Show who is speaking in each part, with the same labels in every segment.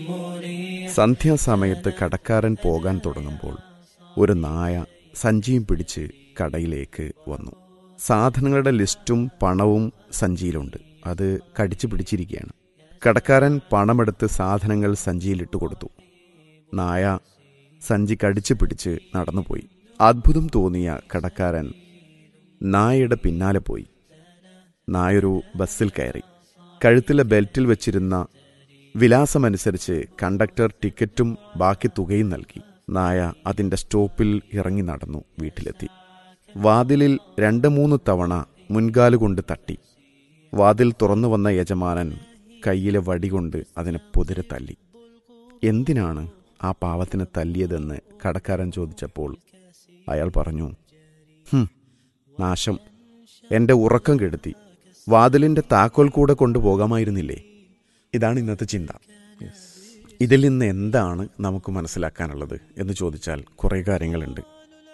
Speaker 1: സന്ധ്യാസമയത്ത് കടക്കാരൻ പോകാൻ തുടങ്ങുമ്പോൾ ഒരു നായ സഞ്ചിയും പിടിച്ച് കടയിലേക്ക് വന്നു സാധനങ്ങളുടെ ലിസ്റ്റും പണവും സഞ്ചിയിലുണ്ട് അത് കടിച്ചു പിടിച്ചിരിക്കുകയാണ് കടക്കാരൻ പണമെടുത്ത് സാധനങ്ങൾ സഞ്ചിയിലിട്ട് കൊടുത്തു നായ സഞ്ചി കടിച്ചു പിടിച്ച് നടന്നുപോയി അത്ഭുതം തോന്നിയ കടക്കാരൻ നായയുടെ പിന്നാലെ പോയി നായൊരു ബസ്സിൽ കയറി കഴുത്തിലെ ബെൽറ്റിൽ വെച്ചിരുന്ന വിലാസമനുസരിച്ച് കണ്ടക്ടർ ടിക്കറ്റും ബാക്കി തുകയും നൽകി നായ അതിന്റെ സ്റ്റോപ്പിൽ ഇറങ്ങി നടന്നു വീട്ടിലെത്തി വാതിലിൽ രണ്ട് മൂന്ന് തവണ മുൻകാലുകൊണ്ട് തട്ടി വാതിൽ തുറന്നു വന്ന യജമാനൻ കയ്യിലെ വടികൊണ്ട് അതിനെ പൊതിരെ തല്ലി എന്തിനാണ് ആ പാവത്തിനെ തല്ലിയതെന്ന് കടക്കാരൻ ചോദിച്ചപ്പോൾ അയാൾ പറഞ്ഞു "ഹും, നാശം എന്റെ ഉറക്കം കെടുത്തി വാതിലിന്റെ താക്കോൽ കൂടെ കൊണ്ടുപോകാമായിരുന്നില്ലേ ഇതാണ് ഇന്നത്തെ ചിന്ത ഇതിൽ നിന്ന് എന്താണ് നമുക്ക് മനസ്സിലാക്കാനുള്ളത് എന്ന് ചോദിച്ചാൽ കുറേ കാര്യങ്ങളുണ്ട്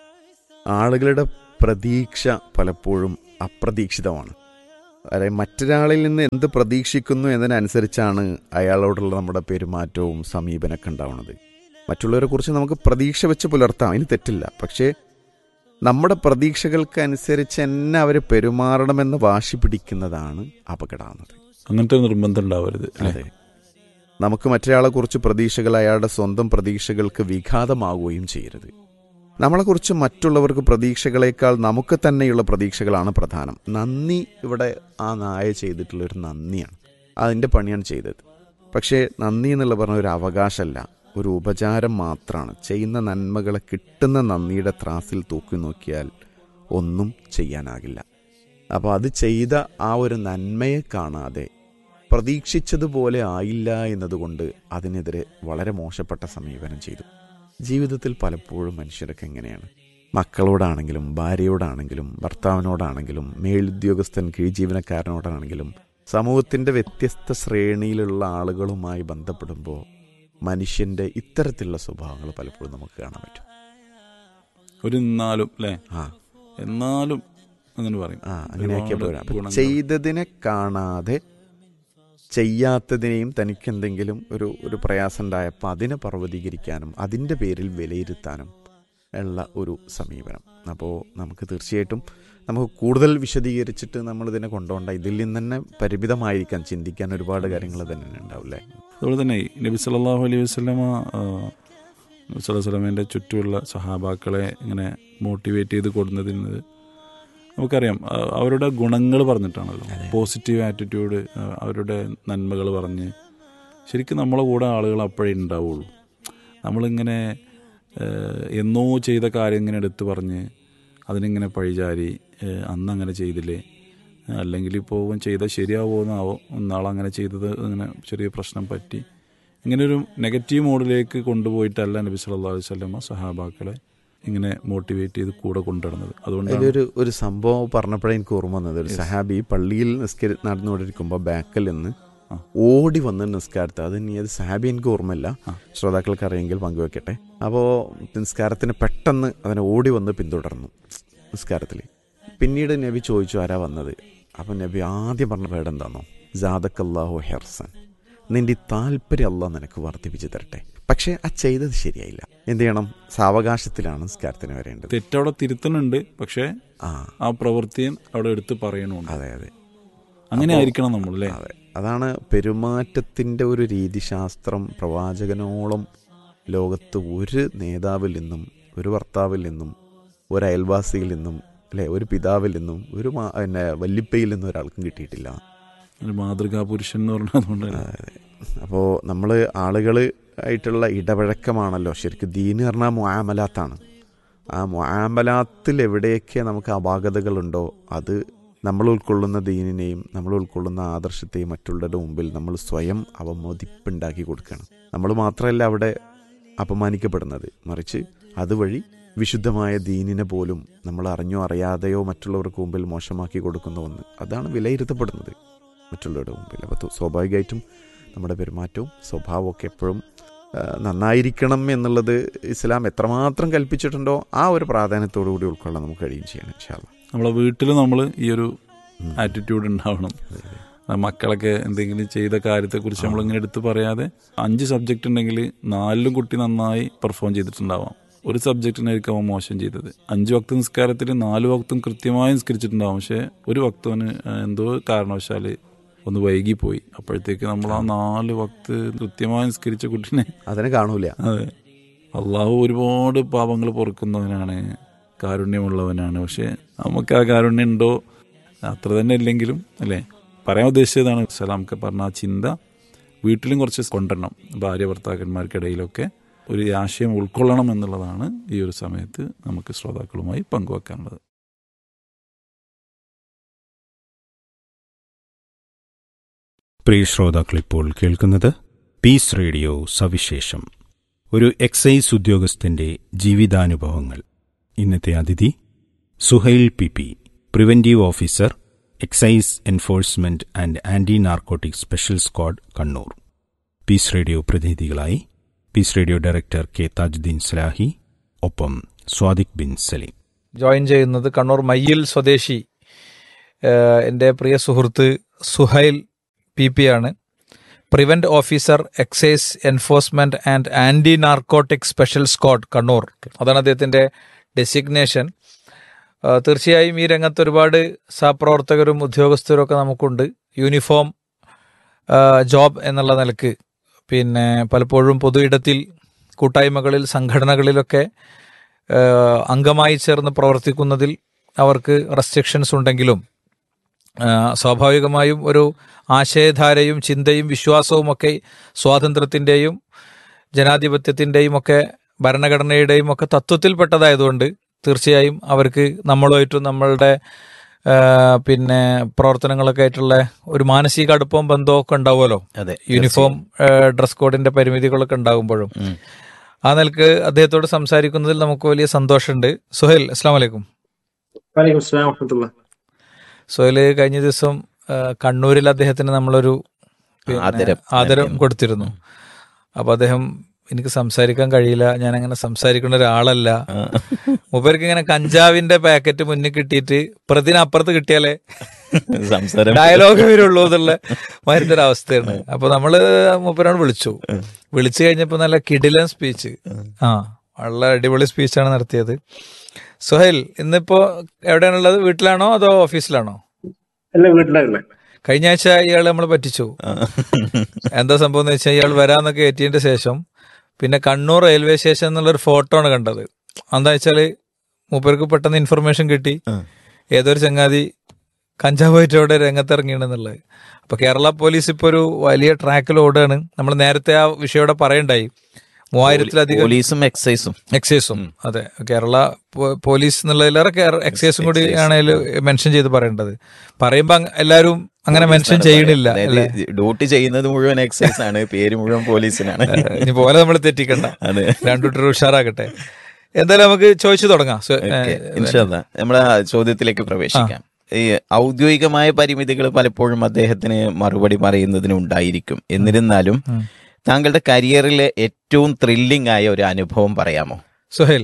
Speaker 1: ആളുകളുടെ പ്രതീക്ഷ പലപ്പോഴും അപ്രതീക്ഷിതമാണ് അതായത് മറ്റൊരാളിൽ നിന്ന് എന്ത് പ്രതീക്ഷിക്കുന്നു എന്നതിനനുസരിച്ചാണ് അയാളോടുള്ള നമ്മുടെ പെരുമാറ്റവും സമീപനമൊക്കെ ഉണ്ടാവുന്നത് മറ്റുള്ളവരെ കുറിച്ച് നമുക്ക് പ്രതീക്ഷ വെച്ച് പുലർത്താം അതിന് തെറ്റില്ല പക്ഷേ നമ്മുടെ പ്രതീക്ഷകൾക്ക് അനുസരിച്ച് തന്നെ അവർ പെരുമാറണമെന്ന് വാശി പിടിക്കുന്നതാണ് അപകടമാകുന്നത്
Speaker 2: അങ്ങനത്തെ നിർബന്ധം ഉണ്ടാവരുത് അല്ലേ
Speaker 1: അതെ നമുക്ക് മറ്റൊരാളെ കുറിച്ച് പ്രതീക്ഷകൾ അയാളുടെ സ്വന്തം പ്രതീക്ഷകൾക്ക് വിഘാതമാവുകയും ചെയ്യരുത് നമ്മളെക്കുറിച്ച് മറ്റുള്ളവർക്ക് പ്രതീക്ഷകളേക്കാൾ നമുക്ക് തന്നെയുള്ള പ്രതീക്ഷകളാണ് പ്രധാനം നന്ദി ഇവിടെ ആ നായ ചെയ്തിട്ടുള്ള ഒരു നന്ദിയാണ് അതിൻ്റെ പണിയാണ് ചെയ്തത് പക്ഷേ നന്ദി എന്നുള്ള പറഞ്ഞ ഒരു അവകാശമല്ല ഒരു ഉപചാരം മാത്രമാണ് ചെയ്യുന്ന നന്മകളെ കിട്ടുന്ന നന്ദിയുടെ ത്രാസിൽ തൂക്കി നോക്കിയാൽ ഒന്നും ചെയ്യാനാകില്ല അപ്പോൾ അത് ചെയ്ത ആ ഒരു നന്മയെ കാണാതെ പ്രതീക്ഷിച്ചതുപോലെ ആയില്ല എന്നതുകൊണ്ട് അതിനെതിരെ വളരെ മോശപ്പെട്ട സമീപനം ചെയ്തു ജീവിതത്തിൽ പലപ്പോഴും മനുഷ്യരൊക്കെ എങ്ങനെയാണ് മക്കളോടാണെങ്കിലും ഭാര്യയോടാണെങ്കിലും ഭർത്താവിനോടാണെങ്കിലും മേലുദ്യോഗസ്ഥൻ കീഴ്ജീവനക്കാരനോടാണെങ്കിലും സമൂഹത്തിന്റെ വ്യത്യസ്ത ശ്രേണിയിലുള്ള ആളുകളുമായി ബന്ധപ്പെടുമ്പോൾ മനുഷ്യന്റെ ഇത്തരത്തിലുള്ള സ്വഭാവങ്ങൾ പലപ്പോഴും നമുക്ക് കാണാൻ പറ്റും
Speaker 2: ഒരു എന്നാലും അല്ലേ
Speaker 1: ആ
Speaker 2: എന്നാലും അങ്ങനെ പറയും
Speaker 1: ആ അങ്ങനെയൊക്കെ
Speaker 2: ഒരുപാട്
Speaker 1: പോരാ അപ്പൊ
Speaker 2: ഗുണങ്ങൾ.
Speaker 1: ചെയ്തതിനെ കാണാതെ ചെയ്യാത്തതിനെയും തനിക്ക് എന്തെങ്കിലും ഒരു ഒരു പ്രയാസം ഉണ്ടായപ്പോൾ അതിനെ പർവ്വതീകരിക്കാനും അതിൻ്റെ പേരിൽ വിലയിരുത്താനും ഉള്ള ഒരു സമീപനം അപ്പോൾ നമുക്ക് തീർച്ചയായിട്ടും നമുക്ക് കൂടുതൽ വിശദീകരിച്ചിട്ട് നമ്മൾ ഇതിനെ കൊണ്ടുപോകണ്ട ഇതിൽ നിന്ന് തന്നെ പരിമിതമായിരിക്കാൻ ചിന്തിക്കാൻ ഒരുപാട് കാര്യങ്ങൾ തന്നെ ഉണ്ടാവില്ലേ
Speaker 2: അതുപോലെ തന്നെ നബി സല്ലല്ലാഹു അലൈഹി വസല്ലമ ആ, നബി സല്ലല്ലാഹു അലൈഹി വസല്ലമയുടെ ചുറ്റുമുള്ള സഹാബാക്കളെ ഇങ്ങനെ മോട്ടിവേറ്റ് ചെയ്ത് കൊടുക്കുന്നതിന് നമുക്കറിയാം ആ, അവരുടെ ഗുണങ്ങൾ പറഞ്ഞിട്ടാണല്ലോ പോസിറ്റീവ് ആറ്റിറ്റ്യൂഡ് അവരുടെ നന്മകൾ പറഞ്ഞ് ശരിക്കും നമ്മളെ കൂടെ ആളുകൾ അപ്പോഴേ ഉണ്ടാവുള്ളൂ നമ്മളിങ്ങനെ ആ, എന്നോ ചെയ്ത കാര്യം ഇങ്ങനെ എടുത്തു പറഞ്ഞ് അതിനിങ്ങനെ പഴിചാരി ആ, അന്ന് അങ്ങനെ ചെയ്തില്ലേ അല്ലെങ്കിൽ ഇപ്പോൾ ഇവൻ ചെയ്താൽ ശരിയാവുമെന്നാവോ നാളങ്ങനെ ചെയ്തത് അങ്ങനെ ചെറിയ പ്രശ്നം പറ്റി ഇങ്ങനെ ഒരു നെഗറ്റീവ് മോഡിലേക്ക് കൊണ്ടുപോയിട്ടല്ല നബി സല്ലല്ലാഹു അലൈഹി വസല്ലമ സഹാബാക്കളെ ഇങ്ങനെ മോട്ടിവേറ്റ് ചെയ്ത് കൂടെ കൊണ്ടുവരുന്നത് അതുകൊണ്ടാണ്
Speaker 1: അതിലൊരു ഒരു സംഭവം പറഞ്ഞപ്പോഴേ എനിക്ക് ഓർമ്മ വന്നത് ഒരു സഹാബി പള്ളിയിൽ നിസ്കരി നടന്നുകൊണ്ടിരിക്കുമ്പോൾ ബാക്കിൽ നിന്ന്
Speaker 2: ആ.
Speaker 1: ഓടി വന്ന് നിസ്കാരത്തെ അത് ഇനി അത് സഹാബി എനിക്ക് ഓർമ്മയില്ല
Speaker 2: ആ.
Speaker 1: ശ്രോതാക്കൾക്ക് അറിയെങ്കിൽ പങ്കുവെക്കട്ടെ അപ്പോൾ നിസ്കാരത്തിന് പെട്ടെന്ന് അതിനെ ഓടി വന്ന് പിന്തുടർന്നു നിസ്കാരത്തിൽ പിന്നീട് നബി ചോദിച്ചു ആരാ വന്നത് അപ്പം നബി ആദ്യം പറഞ്ഞ പേട് എന്താണോ ജാദക്കല്ലാഹു ഹെർസൻ നിന്റെ ഈ താല്പര്യം അല്ല നിനക്ക് വർദ്ധിപ്പിച്ചു തരട്ടെ പക്ഷേ ആ ചെയ്തത് ശരിയായില്ല എന്ത് ചെയ്യണം സാവകാശത്തിലാണ് നിസ്കാരത്തിന് വരേണ്ടത്
Speaker 2: തെറ്റവിടെ തിരുത്തുന്നുണ്ട് പക്ഷേ
Speaker 1: ആ
Speaker 2: ആ പ്രവൃത്തിയും അവിടെ എടുത്ത് പറയണമുണ്ട്
Speaker 1: അതെ അതെ
Speaker 2: അങ്ങനെ
Speaker 1: അപ്പോ-
Speaker 2: ആയിരിക്കണം നമ്മൾ അല്ലേ
Speaker 1: അതെ അതാണ് പെരുമാറ്റത്തിന്റെ ഒരു രീതിശാസ്ത്രം പ്രവാചകനോളം ലോകത്ത് ഒരു നേതാവിൽ നിന്നും ഒരു ഭർത്താവിൽ നിന്നും ഒരു അയൽവാസിയിൽ നിന്നും അല്ലെ ഒരു പിതാവിൽ നിന്നും ഒരു മാ- പിന്നെ വല്ലിപ്പയിൽ നിന്നും ഒരാൾക്കും കിട്ടിയിട്ടില്ല
Speaker 2: ഒരു മാതൃകാ പുരുഷൻ എന്ന് പറഞ്ഞാൽ അതുകൊണ്ടല്ലേ
Speaker 1: അപ്പോൾ നമ്മൾ ആളുകൾ ആയിട്ടുള്ള ഇടപഴക്കമാണല്ലോ ശരിക്കും ദീന് പറഞ്ഞാൽ മുആമലാത്താണ് ആ മുആമലാത്തിൽ എവിടെയൊക്കെ നമുക്ക് അപാകതകളുണ്ടോ അത് നമ്മൾ ഉൾക്കൊള്ളുന്ന ദീനിനെയും നമ്മൾ ഉൾക്കൊള്ളുന്ന ആദർശത്തെയും മറ്റുള്ളവരുടെ മുമ്പിൽ നമ്മൾ സ്വയം അവമതിപ്പുണ്ടാക്കി കൊടുക്കണം നമ്മൾ മാത്രമല്ല അവിടെ അപമാനിക്കപ്പെടുന്നത് മറിച്ച് അതുവഴി വിശുദ്ധമായ ദീനിനെ പോലും നമ്മൾ അറിഞ്ഞോ അറിയാതെയോ മറ്റുള്ളവർക്ക് മുമ്പിൽ മോശമാക്കി കൊടുക്കുന്ന ഒന്ന് അതാണ് വിലയിരുത്തപ്പെടുന്നത് മറ്റുള്ളവരുടെ മുമ്പിൽ അപ്പോൾ സ്വാഭാവികമായിട്ടും നമ്മുടെ പെരുമാറ്റവും സ്വഭാവവും ഒക്കെ എപ്പോഴും ആ, നന്നായിരിക്കണം എന്നുള്ളത് ഇസ്ലാം എത്രമാത്രം കൽപ്പിച്ചിട്ടുണ്ടോ ആ ഒരു പ്രാധാന്യത്തോടു കൂടി ഉൾക്കൊള്ളാൻ നമുക്ക് കഴിയും ചെയ്യണം ഇൻഷാല്ല
Speaker 2: നമ്മളെ വീട്ടിൽ നമ്മൾ ഈ ഒരു ആറ്റിറ്റ്യൂഡ് ഉണ്ടാവണം ആ മക്കളൊക്കെ എന്തെങ്കിലും ചെയ്ത കാര്യത്തെക്കുറിച്ച് നമ്മളിങ്ങനെ എടുത്ത് പറയാതെ അഞ്ച് സബ്ജക്റ്റ് ഉണ്ടെങ്കിൽ നാലിലും കുട്ടി നന്നായി പെർഫോം ചെയ്തിട്ടുണ്ടാവാം ഒരു സബ്ജക്റ്റിനായിരിക്കും അവൻ മോശം ചെയ്തത് അഞ്ച് വക്ത നിസ്കാരത്തിൽ നാല് വക്തും കൃത്യമായി നിസ്കരിച്ചിട്ടുണ്ടാവും പക്ഷെ ഒരു വക്തവന് എന്തോ കാരണവശാല് ഒന്ന് വൈകിപ്പോയി അപ്പോഴത്തേക്ക് നമ്മൾ ആ നാല് വക്ത് കൃത്യമായി നിസ്കരിച്ച കുട്ടീനെ
Speaker 1: അതിനെ കാണൂല
Speaker 2: അതെ അള്ളാഹു ഒരുപാട് പാപങ്ങൾ പൊറുക്കുന്നവനാണ് കാരുണ്യമുള്ളവനാണ് പക്ഷെ നമുക്ക് ആ കാരുണ്യം ഉണ്ടോ അത്ര തന്നെ ഇല്ലെങ്കിലും അല്ലേ പറയാൻ ഉദ്ദേശിച്ചതാണ് സലാംക്ക് പറഞ്ഞ ആ ചിന്ത വീട്ടിലും കുറച്ച് കൊണ്ടുവരണം ഭാര്യ ഭർത്താക്കന്മാർക്കിടയിലൊക്കെ ഒരു ആശയം ഉൾക്കൊള്ളണം എന്നുള്ളതാണ് ഈ ഒരു സമയത്ത് നമുക്ക് ശ്രോതാക്കളുമായി പങ്കുവെക്കാനുള്ളത്
Speaker 3: പ്രിയ ശ്രോതാക്കൾ ഇപ്പോൾ കേൾക്കുന്നത് പീസ് റേഡിയോ സവിശേഷം ഒരു എക്സൈസ് ഉദ്യോഗസ്ഥന്റെ ജീവിതാനുഭവങ്ങൾ ഇന്നത്തെ അതിഥി Suhail P P preventive officer excise enforcement and anti narcotic special squad Kannur Peace Radio പ്രതിനിധികളായി Peace Radio director K Thajudheen Salahi ഒപ്പം സ്വാദിഖ് ബിൻ സലീം
Speaker 4: ജോയിൻ ചെയ്യുന്നത് കണ്ണൂർ മയ്യിൽ സ്വദേശി ഏഹ്, എൻ്റെ പ്രിയ സുഹൃത്ത് സുഹൈൽ പി പി ആണ് prevent officer excise enforcement and anti narcotic special squad Kannur അതാണ് അദ്ദേഹത്തിന്റെ ഡെസിഗ്നേഷൻ ഏഹ്, തീർച്ചയായും ഈ രംഗത്ത് ഒരുപാട് സഹപ്രവർത്തകരും ഉദ്യോഗസ്ഥരും ഒക്കെ നമുക്കുണ്ട് യൂണിഫോം ഏഹ്, ജോബ് എന്നുള്ള നിലക്ക് പിന്നെ പലപ്പോഴും പൊതു ഇടത്തിൽ കൂട്ടായ്മകളിൽ സംഘടനകളിലൊക്കെ ഏഹ് അംഗമായി ചേർന്ന് പ്രവർത്തിക്കുന്നതിൽ അവർക്ക് റെസ്ട്രിക്ഷൻസ് ഉണ്ടെങ്കിലും ഏഹ് സ്വാഭാവികമായും ഒരു ആശയധാരയും ചിന്തയും വിശ്വാസവും ഒക്കെ സ്വാതന്ത്ര്യത്തിൻ്റെയും ജനാധിപത്യത്തിൻ്റെയും ഒക്കെ ഭരണഘടനയുടെയും ഒക്കെ തത്വത്തിൽപ്പെട്ടതായതുകൊണ്ട് തീർച്ചയായും അവർക്ക് നമ്മളുമായിട്ടും നമ്മളുടെ ഏഹ് പിന്നെ പ്രവർത്തനങ്ങളൊക്കെ ആയിട്ടുള്ള ഒരു മാനസിക അടുപ്പവും ബന്ധവും ഒക്കെ ഉണ്ടാവുമല്ലോ
Speaker 5: അതെ
Speaker 4: യൂണിഫോം ഏഹ് ഡ്രസ് കോഡിന്റെ പരിമിതികളൊക്കെ ഉണ്ടാകുമ്പോഴും
Speaker 5: ഉം.
Speaker 4: ആ നിലക്ക് അദ്ദേഹത്തോട് സംസാരിക്കുന്നതിൽ നമുക്ക് വലിയ സന്തോഷമുണ്ട് സുഹേൽ അസ്സാം വലൈക്കും
Speaker 6: വലൈക്കും സ്ലാം വറഹമത്തുള്ള
Speaker 4: സുഹേൽ കഴിഞ്ഞ ദിവസം ആ, കണ്ണൂരിൽ അദ്ദേഹത്തിന് നമ്മളൊരു പിന്നെ
Speaker 5: ആദരം
Speaker 4: ആദരം
Speaker 5: നൽകിയിരുന്നു.
Speaker 4: കൊടുത്തിരുന്നു അപ്പൊ അദ്ദേഹം എനിക്ക് സംസാരിക്കാൻ കഴിയില്ല ഞാൻ അങ്ങനെ സംസാരിക്കുന്ന ഒരാളല്ല മൂപ്പർക്ക് ഇങ്ങനെ കഞ്ചാവിന്റെ പാക്കറ്റ് മുന്നിൽ കിട്ടിയിട്ട് പ്രതിനപ്പുറത്ത് കിട്ടിയാലേ
Speaker 5: സംസാരം
Speaker 4: ഡയലോഗ് വരുള്ളൂ എന്നുള്ള മാതിരത്തെ ഒരു അവസ്ഥയാണ് അപ്പൊ നമ്മള് മൂപ്പരോട് വിളിച്ചു വിളിച്ചു കഴിഞ്ഞപ്പോ നല്ല കിടിലൻ സ്പീച്ച് ആ വളരെ അടിപൊളി സ്പീച്ചാണ് നടത്തിയത് സുഹൈൽ ഇന്നിപ്പോ എവിടെയാണുള്ളത് വീട്ടിലാണോ അതോ ഓഫീസിലാണോ
Speaker 6: അല്ല വീട്ടിലായിരുന്നേ
Speaker 4: കഴിഞ്ഞ ആഴ്ച ഇയാൾ നമ്മൾ പറ്റിച്ചു എന്താ സംഭവം എന്ന് വെച്ചാൽ ഇയാൾ വരാന്നൊക്കെ എത്തിയതിന്റെ ശേഷം പിന്നെ കണ്ണൂർ റെയിൽവേ സ്റ്റേഷൻ എന്നുള്ളൊരു ഫോട്ടോ ആണ് കണ്ടത് എന്താ വെച്ചാല് മൂപ്പർക്ക് പെട്ടെന്ന് ഇൻഫർമേഷൻ കിട്ടി ഏതൊരു ചങ്ങാതി കഞ്ചാവായിട്ട് അവിടെ രംഗത്തിറങ്ങിയെന്നുള്ളത് അപ്പൊ കേരള പോലീസ് ഇപ്പൊ ഒരു വലിയ ട്രാക്കിൽ ഓടുകയാണ് നമ്മൾ നേരത്തെ ആ വിഷയം ഇവിടെ പറയണ്ടായി മൂവായിരത്തിലധികം
Speaker 5: പോലീസും എക്സൈസും
Speaker 4: എക്സൈസും അതെ കേരള പോ- പോലീസ് എന്നുള്ളതിലേറെ കേര- എക്സൈസും കൂടി
Speaker 5: എക്സൈസ്.
Speaker 4: ആണ് അതിൽ മെൻഷൻ ചെയ്ത് പറയേണ്ടത് പറയുമ്പോ അങ് എല്ലാരും അങ്ങനെ മെൻഷൻ ചെയ്യണില്ല അല്ലേ
Speaker 5: ഡ്യൂട്ടി ചെയ്യുന്നത് മുഴുവൻ എക്സൈസ് ആണ് പേര് മുഴുവൻ പോലീസിനാണ്
Speaker 4: ഇനി പോലെ നമ്മൾ തെറ്റിക്കണ്ട
Speaker 5: അതെ
Speaker 4: രണ്ടുകൂട്ടർ ഉഷാറാക്കട്ടെ എന്തായാലും നമുക്ക് ചോദിച്ചു തുടങ്ങാം സു-
Speaker 5: ഓക്കേ,
Speaker 4: ഏ,
Speaker 5: ഇൻഷാല്ലാ. നമ്മളെ ആ ചോദ്യത്തിലേക്ക് പ്രവേശിക്കാം ഈ ഔദ്യോഗികമായ പരിമിതികൾ പലപ്പോഴും അദ്ദേഹത്തിന് മറുപടി പറയുന്നതിന് ഉണ്ടായിരിക്കും എന്നിരുന്നാലും
Speaker 4: ഉം.
Speaker 5: താങ്കളുടെ കരിയറിലെ ഏറ്റവും ത്രില്ലിംഗ് ആയ ഒരു അനുഭവം പറയാമോ
Speaker 4: സുഹേൽ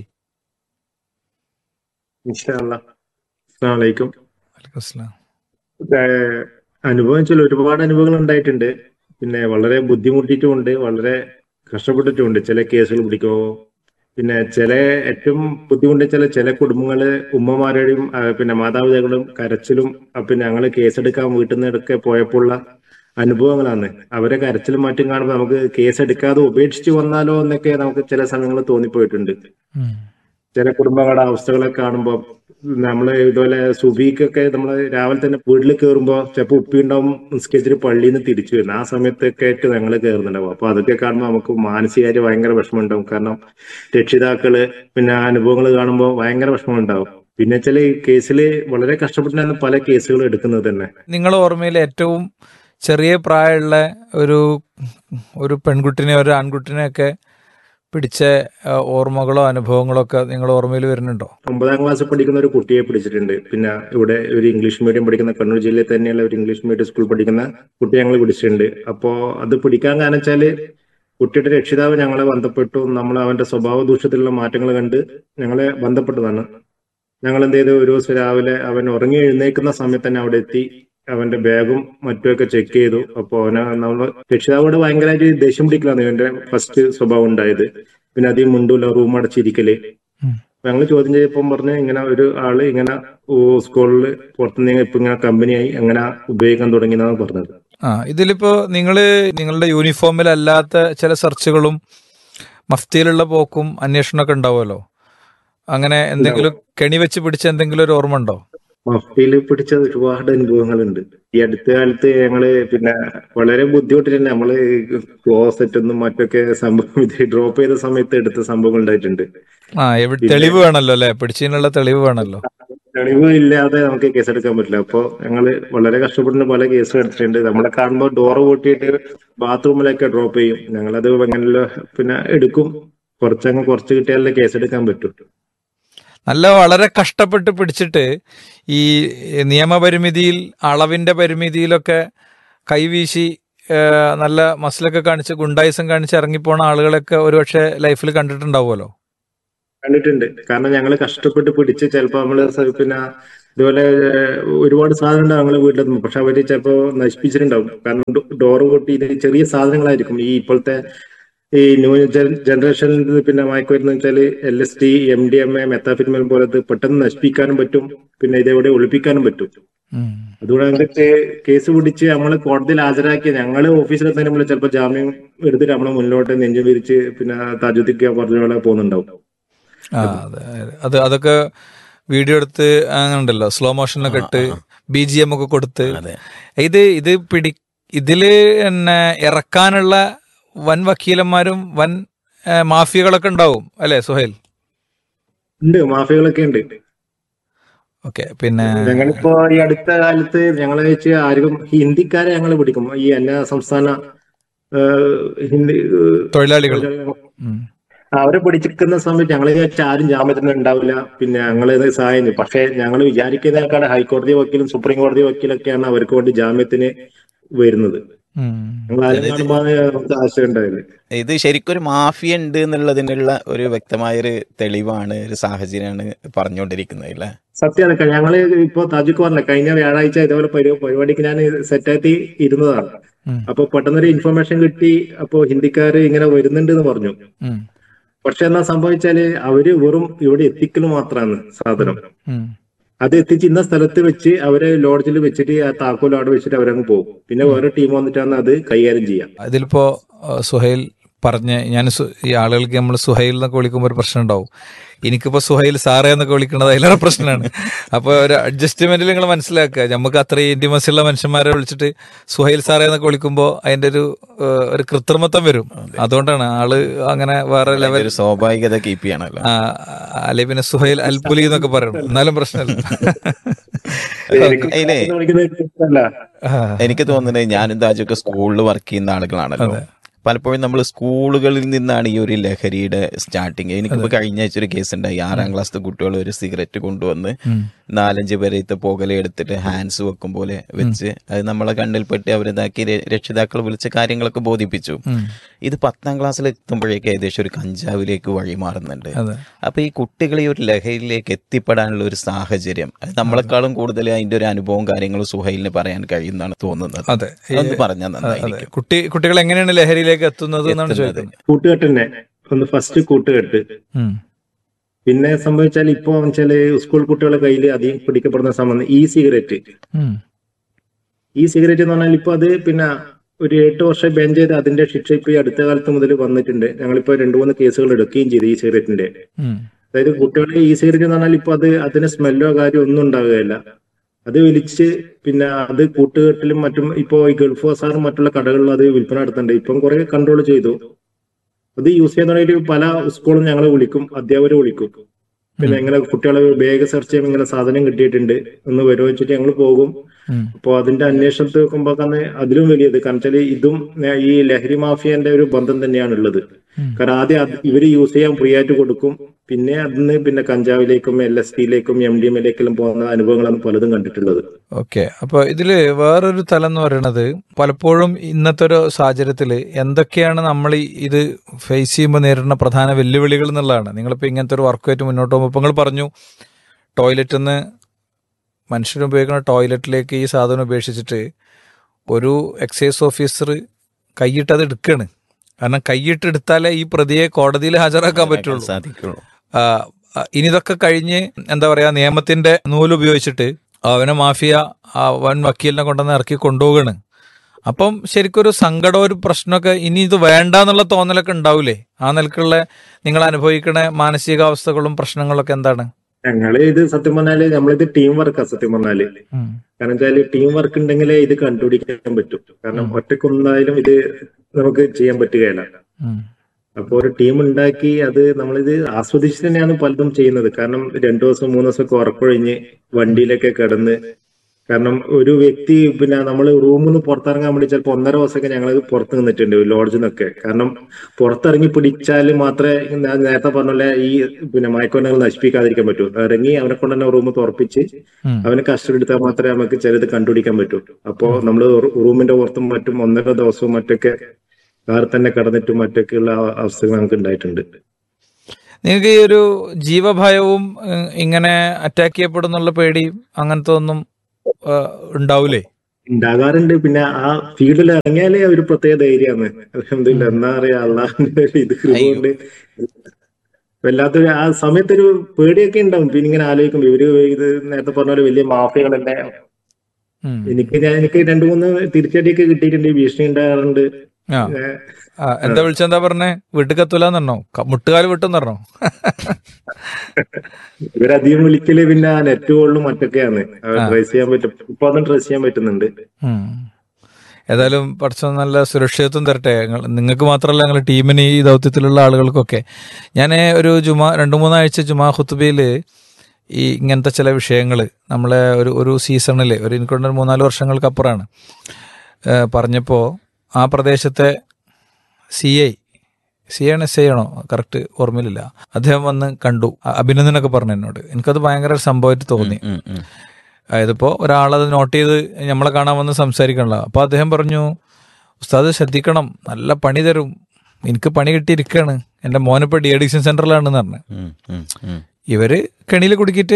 Speaker 6: ഇൻഷാല്ലാ അസ്സലാമു അലൈക്കും
Speaker 4: വലൈക്കും അസ്സലാം.
Speaker 6: ഏഹ് അനുഭവം വെച്ചാൽ ഒരുപാട് അനുഭവങ്ങൾ ഉണ്ടായിട്ടുണ്ട് പിന്നെ വളരെ ബുദ്ധിമുട്ടിയിട്ടുമുണ്ട് വളരെ കഷ്ടപ്പെട്ടിട്ടുമുണ്ട് ചില കേസുകൾ പിടിക്കുമോ പിന്നെ ചില ഏറ്റവും ബുദ്ധിമുട്ട് ചില ചില കുടുംബങ്ങള് ഉമ്മമാരുടെയും ആ, പിന്നെ മാതാപിതാക്കളും കരച്ചിലും ആ, പിന്നെ ഞങ്ങള് കേസെടുക്കാൻ വീട്ടിൽ നിന്നൊക്കെ പോയപ്പോഴുള്ള അനുഭവങ്ങളാണ് അവരെ കരച്ചിലും മറ്റും കാണുമ്പോൾ നമുക്ക് കേസെടുക്കാതെ ഉപേക്ഷിച്ച് വന്നാലോ എന്നൊക്കെ നമുക്ക് ചില സമയങ്ങളിൽ തോന്നിപ്പോയിട്ടുണ്ട്
Speaker 4: ഉം.
Speaker 6: ചില കുടുംബങ്ങളുടെ അവസ്ഥകളൊക്കെ കാണുമ്പോൾ നമ്മള് ഇതുപോലെ സുബീക്കൊക്കെ നമ്മള് രാവിലെ തന്നെ വീട്ടിൽ കയറുമ്പോ ചിലപ്പോ ഉപ്പി ഉണ്ടാവും നിസ്കരിച്ചിട്ട് പള്ളിയിൽ നിന്ന് തിരിച്ചു വരുന്നത് ആ സമയത്തൊക്കെ ആയിട്ട് ഞങ്ങൾ കയറുന്നുണ്ടാവും അപ്പൊ അതൊക്കെ കാണുമ്പോൾ നമുക്ക് മാനസികമായിട്ട് ഭയങ്കര വിഷമം ഉണ്ടാവും കാരണം രക്ഷിതാക്കള് പിന്നെ അനുഭവങ്ങൾ കാണുമ്പോൾ ഭയങ്കര വിഷമം ഉണ്ടാവും പിന്നെ ചില കേസിൽ വളരെ കഷ്ടപ്പെട്ടാണ് പല കേസുകളും എടുക്കുന്നത് തന്നെ
Speaker 4: നിങ്ങളുടെ ഓർമ്മയിൽ ഏറ്റവും ചെറിയ പ്രായമുള്ള ഒരു ഒരു പെൺകുട്ടിനെ ഒരു ആൺകുട്ടിനെ ഒക്കെ പിടിച്ച ആ, ഓർമ്മകളോ അനുഭവങ്ങളോ ഒക്കെ നിങ്ങളുടെ ഓർമ്മയിൽ വരുന്നുണ്ടോ
Speaker 6: ഒമ്പതാം ക്ലാസ്സിൽ പഠിക്കുന്ന ഒരു കുട്ടിയെ പിടിച്ചിട്ടുണ്ട് പിന്നെ ഇവിടെ ഒരു ഇംഗ്ലീഷ് മീഡിയം പഠിക്കുന്ന കണ്ണൂർ ജില്ലയിൽ തന്നെയുള്ള ഒരു ഇംഗ്ലീഷ് മീഡിയം സ്കൂൾ പഠിക്കുന്ന കുട്ടിയെ ഞങ്ങൾ പിടിച്ചിട്ടുണ്ട് അപ്പോ അത് പിടിക്കാൻ കാരണം വെച്ചാല് കുട്ടിയുടെ രക്ഷിതാവ് ഞങ്ങളെ ബന്ധപ്പെട്ടു നമ്മൾ അവന്റെ സ്വഭാവ ദൂഷ്യത്തിലുള്ള മാറ്റങ്ങൾ കണ്ട് ഞങ്ങളെ ബന്ധപ്പെട്ടതാണ് ഞങ്ങൾ എന്ത് ചെയ്തു ഒരു ദിവസം രാവിലെ അവൻ ഉറങ്ങി എഴുന്നേക്കുന്ന സമയത്ത് തന്നെ അവിടെ എത്തി അവന്റെ ബാഗും മറ്റുമൊക്കെ ചെക്ക് ചെയ്തു അപ്പൊ അവനെ നമ്മൾ രക്ഷിതാവോട് ഭയങ്കരമായിട്ട് ദേഷ്യം പിടിക്കലാണ് ഇവന്റെ ഫസ്റ്റ് സ്വഭാവം ഉണ്ടായത് പിന്നെ അധികം മുണ്ടൂല റൂം അടച്ചിരിക്കല്
Speaker 4: ഉം.
Speaker 6: ഞങ്ങൾ ചോദ്യം ചെയ്തപ്പം പറഞ്ഞ് ഇങ്ങനെ ഒരു ആള് ഇങ്ങനെ സ്കൂളിൽ പുറത്തുനിന്ന് ഇപ്പൊ ഇങ്ങനെ കമ്പനിയായി അങ്ങനെ ഉപയോഗിക്കാൻ തുടങ്ങിയെന്നാണ് പറഞ്ഞത്
Speaker 4: ആ ഇതിലിപ്പോ നിങ്ങള് നിങ്ങളുടെ യൂണിഫോമിലല്ലാത്ത ചില സെർച്ചുകളും മഫ്തിയിലുള്ള പോക്കും അന്വേഷണമൊക്കെ ഉണ്ടാവുമല്ലോ അങ്ങനെ എന്തെങ്കിലും കെണി വെച്ച് പിടിച്ച എന്തെങ്കിലും ഒരു ഓർമ്മ ഉണ്ടോ
Speaker 6: മഫ്തിയിൽ പിടിച്ച ഒരുപാട് അനുഭവങ്ങളുണ്ട് ഈ അടുത്ത കാലത്ത് ഞങ്ങള് പിന്നെ വളരെ ബുദ്ധിമുട്ടിട്ട് തന്നെ നമ്മള് ക്ലോസറ്റ് ഒന്നും മറ്റൊക്കെ സംഭവം ഇത് ഡ്രോപ്പ് ചെയ്ത സമയത്ത് എടുത്ത സംഭവങ്ങൾ ഉണ്ടായിട്ടുണ്ട്
Speaker 4: ആ എവിടെ തെളിവ് വേണമല്ലോ അല്ലെ പിടിച്ചതിനുള്ള തെളിവ് വേണമല്ലോ
Speaker 6: തെളിവ് ഇല്ലാതെ നമുക്ക് കേസ് എടുക്കാൻ പറ്റില്ല അപ്പൊ ഞങ്ങള് വളരെ കഷ്ടപ്പെടുന്ന പല കേസുകൾ എടുത്തിട്ടുണ്ട് നമ്മളെ കാണുമ്പോൾ ഡോറ് പൂട്ടിയിട്ട് ബാത്റൂമിലൊക്കെ ഡ്രോപ്പ് ചെയ്യും ഞങ്ങളത് അങ്ങനെ പിന്നെ എടുക്കും കുറച്ചങ്ങ് കുറച്ച് കിട്ടിയാലേ കേസ് എടുക്കാൻ പറ്റും
Speaker 4: നല്ല വളരെ കഷ്ടപ്പെട്ട് പിടിച്ചിട്ട് ഈ നിയമപരിമിതിയിൽ അളവിന്റെ പരിമിതിയിലൊക്കെ കൈവീശി ആ, നല്ല മസിലൊക്കെ കാണിച്ച് ഗുണ്ടായിസം കാണിച്ച് ഇറങ്ങിപ്പോണ ആളുകളൊക്കെ ഒരുപക്ഷെ ലൈഫിൽ കണ്ടിട്ടുണ്ടാവുമല്ലോ
Speaker 6: കണ്ടിട്ടുണ്ട് കാരണം ഞങ്ങൾ കഷ്ടപ്പെട്ട് പിടിച്ച് ചിലപ്പോ നമ്മള് സ- പിന്നെ ഇതുപോലെ ഏഹ്, ഒരുപാട് സാധനം ഉണ്ടാവും ഞങ്ങളെ വീട്ടിലെത്തുമ്പോൾ പക്ഷെ അവര് ചിലപ്പോ നശിപ്പിച്ചിട്ടുണ്ടാവും കാരണം ഡോറ് പൊട്ടി ഇത് ചെറിയ സാധനങ്ങളായിരിക്കും ഈ ഇപ്പോഴത്തെ ഈ ന്യൂ ജനറേഷനിൽ നിന്ന് പിന്നെ മയക്കുമരുന്ന് വെച്ചാല് L S T M D M A methamphetamine പോലത്തെ പെട്ടെന്ന് നശിപ്പിക്കാനും പറ്റും പിന്നെ ഇതെവിടെ ഒളിപ്പിക്കാനും പറ്റും
Speaker 4: ഉം.
Speaker 6: അതുകൊണ്ട് ഞങ്ങൾക്ക് കേസ് പിടിച്ച് നമ്മള് കോടതിയിൽ ഹാജരാക്കി ഞങ്ങള് ഓഫീസിലെത്താൻ നമ്മൾ ചിലപ്പോൾ ജാമ്യം എടുത്തിട്ട് നമ്മളെ മുന്നോട്ട് നെഞ്ചു വിരിച്ച് പിന്നെ താജുദ്ദിക്ക പറഞ്ഞ പോലെ പോകുന്നുണ്ടാവും
Speaker 4: ആ അതെ അത് അതൊക്കെ വീഡിയോ എടുത്ത് അങ്ങനെ ഉണ്ടല്ലോ സ്ലോ മോഷനൊക്കെ ഇട്ട് ബി ജി എം ഒക്കെ കൊടുത്ത്
Speaker 5: അതെ
Speaker 4: ഇത് ഇത് പിടി ഇതില് പിന്നെ ഇറക്കാനുള്ള വൻ വക്കീലന്മാരും വൻ ഏ, മാഫിയകളൊക്കെ ഉണ്ടാവും അല്ലെ സുഹേൽ
Speaker 6: ഉണ്ട് മാഫിയകളൊക്കെ ഉണ്ട്
Speaker 4: ഓക്കെ പിന്നെ
Speaker 6: ഞങ്ങളിപ്പോ ഈ അടുത്ത കാലത്ത് ഞങ്ങളെ വെച്ച് ആരും ഹിന്ദിക്കാരെ ഞങ്ങൾ പിടിക്കും ഈ അന്യ സംസ്ഥാന ഏഹ്, ഹിന്ദി ഏഹ്,
Speaker 4: തൊഴിലാളികൾ ഉം.
Speaker 6: അവരെ പിടിച്ചിരിക്കുന്ന സമയത്ത് ഞങ്ങൾ വെച്ച് ആരും ജാമ്യത്തിന് ഉണ്ടാവില്ല പിന്നെ ഞങ്ങൾ ഇത് സഹായം ചെയ്യും പക്ഷെ ഞങ്ങൾ വിചാരിക്കുന്നതിനേക്കാൾ ഹൈക്കോടതി വക്കീലും സുപ്രീം കോടതി വക്കീലൊക്കെയാണ് അവർക്ക് വേണ്ടി ജാമ്യത്തിന് വരുന്നത്
Speaker 4: ഉം.
Speaker 6: ഞങ്ങൾ ആരും കാണുമ്പോൾ നമുക്ക് ആശയം ഉണ്ടാവില്ല
Speaker 5: ഇത് ശരിക്കും ഒരു മാഫിയ ഉണ്ട് എന്നുള്ളതിനുള്ള ഒരു വ്യക്തമായൊരു തെളിവാണ് ഒരു സാഹചര്യമാണ് പറഞ്ഞുകൊണ്ടിരിക്കുന്നത് അല്ലേ
Speaker 6: സത്യമാണ് ഞങ്ങള് ഇപ്പൊ താജുക്ക് പറഞ്ഞ കഴിഞ്ഞ വ്യാഴാഴ്ച ഇതേപോലെ പരി- പരിപാടിക്ക് ഞാൻ സെറ്റാക്കി ഇരുന്നതാണ്
Speaker 4: ഉം.
Speaker 6: അപ്പൊ പെട്ടെന്നൊരു ഇൻഫർമേഷൻ കിട്ടി അപ്പൊ ഹിന്ദിക്കാര് ഇങ്ങനെ വരുന്നുണ്ട് എന്ന് പറഞ്ഞു
Speaker 4: ഉം.
Speaker 6: പക്ഷെ എന്നാ സംഭവിച്ചാല് അവര് വെറും ഇവിടെ എത്തിക്കൽ മാത്രമാണ് സാധനം
Speaker 4: ഉം.
Speaker 6: അത് എത്തിച്ച് ഇന്ന സ്ഥലത്ത് വെച്ച് അവരെ ലോഡ്ജിൽ വെച്ചിട്ട് ആ താക്കോൽ അവിടെ വെച്ചിട്ട് അവരങ്ങ് പോകും പിന്നെ വേറെ ടീം വന്നിട്ടാണ് അത് കൈകാര്യം ചെയ്യാം
Speaker 4: ഇതിലിപ്പോ ആ, സുഹൈൽ പറഞ്ഞ് ഞാൻ സു- ഈ ആളുകൾക്ക് നമ്മൾ സുഹൈൽ എന്നൊക്കെ വിളിക്കുമ്പോൾ ഒരു പ്രശ്നം ഉണ്ടാവും എനിക്കിപ്പോ സുഹൈൽ സാറേ എന്നൊക്കെ വിളിക്കുന്നത് അതിലേറെ പ്രശ്നമാണ് അപ്പൊ ഒരു അഡ്ജസ്റ്റ്മെന്റിൽ നിങ്ങൾ മനസ്സിലാക്കുക നമുക്ക് അത്രയും ഇന്റിമസി ഉള്ള മനുഷ്യന്മാരെ വിളിച്ചിട്ട് സുഹൈൽ സാറേ എന്നൊക്കെ വിളിക്കുമ്പോൾ അതിന്റെ ഒരു ആ, ഒരു കൃത്രിമത്വം വരും അതുകൊണ്ടാണ് ആള് അങ്ങനെ വേറെ ലെവൽ
Speaker 5: ഒരു സ്വാഭാവികത കീപ്പ് ചെയ്യണമല്ലോ
Speaker 4: ആ, അല്ലെ പിന്നെ സുഹൈൽ അൽപുലി എന്നൊക്കെ പറയണം എന്നാലും പ്രശ്നമില്ല
Speaker 5: അതിലെ
Speaker 6: വിളിക്കുന്നത് ഇഷ്ടമല്ല.
Speaker 4: ആ,
Speaker 5: എനിക്ക് തോന്നുന്നത് ഞാനും താജൊക്കെ സ്കൂളിൽ വർക്ക് ചെയ്യുന്ന ആളുകളാണല്ലോ പലപ്പോഴും നമ്മൾ സ്കൂളുകളിൽ നിന്നാണ് ഈ ഒരു ലഹരിയുടെ സ്റ്റാർട്ടിങ് എനിക്കിപ്പോ കഴിഞ്ഞ ആഴ്ച ഒരു കേസ് ഉണ്ടായി ആറാം ക്ലാസ്സിലെ കുട്ടികൾ ഒരു സിഗരറ്റ് കൊണ്ടുവന്ന് നാലഞ്ച് പേരത്തെ പുകല എടുത്തിട്ട് ഹാൻഡ്സ് വെക്കും പോലെ വെച്ച് അത് നമ്മളെ കണ്ണിൽപ്പെട്ട് അവരിതാക്കി ര- രക്ഷിതാക്കൾ വിളിച്ച കാര്യങ്ങളൊക്കെ ബോധിപ്പിച്ചു ഇത് പത്താം ക്ലാസ്സിൽ എത്തുമ്പോഴേക്ക് ഏകദേശം ഒരു കഞ്ചാവിലേക്ക് വഴി മാറുന്നുണ്ട്
Speaker 4: അതെ
Speaker 5: അപ്പൊ ഈ കുട്ടികൾ ഈ ഒരു ലഹരിയിലേക്ക് എത്തിപ്പെടാനുള്ള ഒരു സാഹചര്യം അത് നമ്മളെക്കാളും കൂടുതൽ അതിന്റെ ഒരു അനുഭവം കാര്യങ്ങളും സുഹൈലിന് പറയാൻ കഴിയുന്നതാണ് തോന്നുന്നത്
Speaker 4: അതെ ഈ-
Speaker 5: അതൊന്ന് പറഞ്ഞാൽ
Speaker 4: അതെ
Speaker 5: നന്നായിരിക്കും
Speaker 4: കുട്ടി കുട്ടികൾ എങ്ങനെയാണ് ലഹരിയിലേക്ക് എത്തുന്നത് എന്നാണ് ചോദിക്കുന്നത്
Speaker 6: കൂട്ടുകെട്ട് തന്നെ ഒന്ന് ഫസ്റ്റ് കൂട്ടുകെട്ട്
Speaker 4: ഉം.
Speaker 6: പിന്നെ സംഭവിച്ചാൽ ഇപ്പൊ വെച്ചാല് സ്കൂൾ കുട്ടികളുടെ കയ്യിൽ അധികം പിടിക്കപ്പെടുന്ന സംബന്ധം ഈ സിഗരറ്റ്
Speaker 4: ഉം.
Speaker 6: ഈ സിഗരറ്റ് എന്ന് പറഞ്ഞാൽ ഇപ്പൊ അത് പിന്നെ ഒരു എട്ട് വർഷം ബാൻ ചെയ്ത് അതിന്റെ ശിക്ഷ ഇപ്പൊ ഈ അടുത്ത കാലത്ത് മുതൽ വന്നിട്ടുണ്ട് ഞങ്ങളിപ്പോ രണ്ടു മൂന്ന് കേസുകൾ എടുക്കുകയും ചെയ്തു ഈ സിഗരറ്റിന്റെ
Speaker 4: ഉം.
Speaker 6: അതായത് കുട്ടികളുടെ ഈ സിഗരറ്റ് എന്ന് പറഞ്ഞാൽ ഇപ്പൊ അത് അതിന് സ്മെല്ലോ കാര്യമോ ഒന്നും ഉണ്ടാവുകയില്ല അത് വലിച്ച് പിന്നെ അത് കൂട്ടുകെട്ടിലും മറ്റും ഇപ്പോ ഈ ഗൾഫ് ബസാറും മറ്റുള്ള കടകളിലും അത് വിൽപ്പന നടത്തുന്നുണ്ട് ഇപ്പം കുറെ കൺട്രോൾ ചെയ്തു അത് യൂസ് ചെയ്യാൻ തുടങ്ങിയിട്ട് പല സ്കൂളും ഞങ്ങളെ വിളിക്കും അധ്യാപകരെ വിളിക്കും പിന്നെ ഇങ്ങനെ കുട്ടികളെ ബാഗ് സെർച്ച് ചെയ്യുമ്പോൾ ഇങ്ങനെ സാധനം കിട്ടിയിട്ടുണ്ട് ഒന്ന് വരുമോ വെച്ചിട്ട് ഞങ്ങൾ പോകും
Speaker 4: ഉം.
Speaker 6: അപ്പൊ അതിന്റെ അന്വേഷണത്തിൽ നോക്കുമ്പോൾ തന്നെ അതിലും വലിയത് കാരണം വെച്ചാല് ഇതും ഏർ, ഈ ലഹരി മാഫിയന്റെ ഒരു ബന്ധം തന്നെയാണ് ഉള്ളത് കാരണം ആദ്യം അത് ഇവര് യൂസ് ചെയ്യാൻ ഫ്രീ ആയിട്ട് കൊടുക്കും പിന്നെ അതിന് പിന്നെ കഞ്ചാവിലേക്കും എൽ എസ് ടിയിലേക്കും എം ഡി എമ്മിലേക്കെല്ലാം പോകുന്ന അനുഭവങ്ങളാണ് പലതും കണ്ടിട്ടുള്ളത്
Speaker 4: ഓക്കെ അപ്പൊ ഇതില് വേറൊരു തലം എന്ന് പറയുന്നത് പലപ്പോഴും ഇന്നത്തെ ഒരു സാഹചര്യത്തിൽ എന്തൊക്കെയാണ് നമ്മൾ ഈ ഇത് ഫേസ് ചെയ്യുമ്പോൾ നേരിടുന്ന പ്രധാന വെല്ലുവിളികൾ എന്നുള്ളതാണ് നിങ്ങളിപ്പോ ഇങ്ങനത്തെ ഒരു വർക്കുമായിട്ട് മുന്നോട്ട് പോകുമ്പോൾ ഇപ്പൊ നിങ്ങൾ പറഞ്ഞു ടോയ്ലറ്റിൽ നിന്ന് മനുഷ്യർ ഉപയോഗിക്കുന്ന ടോയ്ലറ്റിലേക്ക് ഈ സാധനം ഉപേക്ഷിച്ചിട്ട് ഒരു എക്സൈസ് ഓഫീസർ കൈയിട്ടത് എടുക്കുകയാണ് കാരണം കൈയിട്ട് എടുത്താലേ ഈ പ്രതിയെ കോടതിയിൽ ഹാജരാക്കാൻ പറ്റുള്ളൂ
Speaker 5: സാധിക്കുള്ളൂ
Speaker 4: ആ, ആ, ഇനി ഇതൊക്കെ കഴിഞ്ഞ് എന്താ പറയാ നിയമത്തിന്റെ നൂലുപയോഗിച്ചിട്ട് അവനെ മാഫിയ ആ വൻ വക്കീലിനെ കൊണ്ടുവന്ന് ഇറക്കി കൊണ്ടുപോവുകയാണ് അപ്പം ശരിക്കും ഒരു സങ്കടം ഒരു പ്രശ്നമൊക്കെ ഇനി ഇത് വേണ്ട എന്നുള്ള തോന്നലൊക്കെ ഉണ്ടാവില്ലേ ആ നിലക്കുള്ള നിങ്ങൾ അനുഭവിക്കുന്ന മാനസികാവസ്ഥകളും പ്രശ്നങ്ങളൊക്കെ എന്താണ്
Speaker 6: ഞങ്ങള് ഇത് സത്യം പറഞ്ഞാല് നമ്മളിത് ടീം വർക്കാ സത്യം പറഞ്ഞാല്
Speaker 4: ഉം.
Speaker 6: കാരണം വെച്ചാല് ടീം വർക്ക് ഉണ്ടെങ്കിലേ ഇത് കണ്ടുപിടിക്കാൻ പറ്റും കാരണം ഒറ്റക്കൊന്നായാലും ഇത് നമുക്ക് ചെയ്യാൻ പറ്റുകയില്ല
Speaker 4: ഉം.
Speaker 6: അപ്പൊ ഒരു ടീം ഉണ്ടാക്കി അത് നമ്മളിത് ആസ്വദിച്ച് തന്നെയാണ് പലതും ചെയ്യുന്നത് കാരണം രണ്ടു ദിവസം മൂന്ന് ദിവസം ഒക്കെ ഉറക്കൊഴിഞ്ഞ് വണ്ടിയിലൊക്കെ കിടന്ന് കാരണം ഒരു വ്യക്തി പിന്നെ നമ്മൾ റൂമിൽ നിന്ന് പുറത്തിറങ്ങാൻ വേണ്ടി ചിലപ്പോൾ ഒന്നര ദിവസമൊക്കെ ഞങ്ങൾ പുറത്ത് നിന്നിട്ടുണ്ട് ലോഡ്ജിൽ നിന്നൊക്കെ കാരണം പുറത്തിറങ്ങി പിടിച്ചാൽ മാത്രമേ ഞാൻ നേരത്തെ പറഞ്ഞ പോലെ ഈ പിന്നെ മയക്കുമരുന്നുകൾ നശിപ്പിക്കാതിരിക്കാൻ പറ്റൂ ഇറങ്ങി അവനെ കൊണ്ട് തന്നെ റൂം തുറപ്പിച്ച്
Speaker 4: ഉം.
Speaker 6: അവന് കസ്റ്റഡി എടുത്താൽ മാത്രമേ നമുക്ക് ചിലത് കണ്ടുപിടിക്കാൻ പറ്റൂ അപ്പോ നമ്മൾ റൂമിന്റെ പുറത്തും മറ്റും ഒന്നര ദിവസവും മറ്റൊക്കെ കാറിൽ തന്നെ കിടന്നിട്ടും മറ്റൊക്കെയുള്ള ആ- അവസ്ഥകൾ നമുക്ക് ഉണ്ടായിട്ടുണ്ട്
Speaker 4: നിങ്ങൾക്ക് ഈ ഒരു ജീവഭയവും ഏഹ്, ഇങ്ങനെ അറ്റാക്ക് ചെയ്യപ്പെടുന്നുള്ള പേടിയും അങ്ങനത്തെ ഒന്നും ഏഹ്, ഉണ്ടാവൂലേ
Speaker 6: ഉണ്ടാകാറുണ്ട് പിന്നെ ആ ഫീൽഡിൽ ഇറങ്ങിയാലേ ഒരു പ്രത്യേക ധൈര്യമാണ് അലഹമില്ല എന്നാ അറിയാ അള്ളാഹിന്റെ ഒരു ഇത് കൊണ്ട് വല്ലാത്തൊരു ആ സമയത്തൊരു പേടിയൊക്കെ ഉണ്ടാവും പിന്നെ ഇങ്ങനെ ആലോചിക്കും ഇവര് ഇത് നേരത്തെ പറഞ്ഞ പോലെ വലിയ മാഫിയകളല്ലേ
Speaker 4: ഉം.
Speaker 6: എനിക്ക് ഞാൻ എനിക്ക് രണ്ടു മൂന്ന് തിരിച്ചടിയൊക്കെ കിട്ടിയിട്ടുണ്ട് ഭീഷണി ഉണ്ടാകാറുണ്ട്
Speaker 4: ആ
Speaker 6: ഏഹ്
Speaker 4: ആ, എന്താ വിളിച്ചെന്താ പറഞ്ഞേ വീട്ടിൽ കത്തൂലെന്ന് മുട്ടുകാല് വിട്ടെന്ന് പറഞ്ഞോ
Speaker 6: ഇവരധികം വിളിക്കല് പിന്നെ ആ നെറ്റ് കോളിലും മറ്റൊക്കെയാണ് ട്രേസ് ചെയ്യാൻ പറ്റും ഇപ്പൊ അതും ട്രേസ് ചെയ്യാൻ പറ്റുന്നുണ്ട്
Speaker 4: ഉം. ഏതായാലും പഠിച്ച നല്ല സുരക്ഷിതത്വം തരട്ടെ നിങ്ങൾക്ക് മാത്രമല്ല ഞങ്ങൾ ടീമിന് ഈ ദൗത്യത്തിലുള്ള ആളുകൾക്കൊക്കെ ഞാൻ ഒരു ജുമാ രണ്ട് മൂന്നാഴ്ച ജുമാ ഖുത്തുബയിൽ ഈ ഇങ്ങനത്തെ ചില വിഷയങ്ങൾ നമ്മളെ ഒരു ഒരു സീസണിൽ ഒരു എനിക്കൊണ്ട് ഒരു മൂന്നാല് വർഷങ്ങൾക്കപ്പുറമാണ് പറഞ്ഞപ്പോൾ ആ പ്രദേശത്തെ സി ഐ സി ആണോ എസ് ഐ ആണോ കറക്റ്റ് ഓർമ്മയിലില്ല അദ്ദേഹം വന്ന് കണ്ടു അ- അഭിനന്ദനൊക്കെ പറഞ്ഞു എന്നോട് എനിക്കത് ഭയങ്കര ഒരു സംഭവമായിട്ട് തോന്നി
Speaker 5: ഉം, ഉം.
Speaker 4: അതായതിപ്പോ ഒരാളത് നോട്ട് ചെയ്ത് നമ്മളെ കാണാൻ വന്ന് സംസാരിക്കണല്ലോ അപ്പൊ അദ്ദേഹം പറഞ്ഞു ഉസ്താദ് ശ്രദ്ധിക്കണം നല്ല പണി തരും എനിക്ക് പണി കിട്ടിയിരിക്കുകയാണ് എന്റെ മോനിപ്പോ ഡി അഡിക്ഷൻ സെന്ററിലാണെന്ന് പറഞ്ഞു
Speaker 5: ഉം, ഉം, ഉം.
Speaker 4: ഇവര് കെണിയിൽ കുടുക്കിയിട്ട്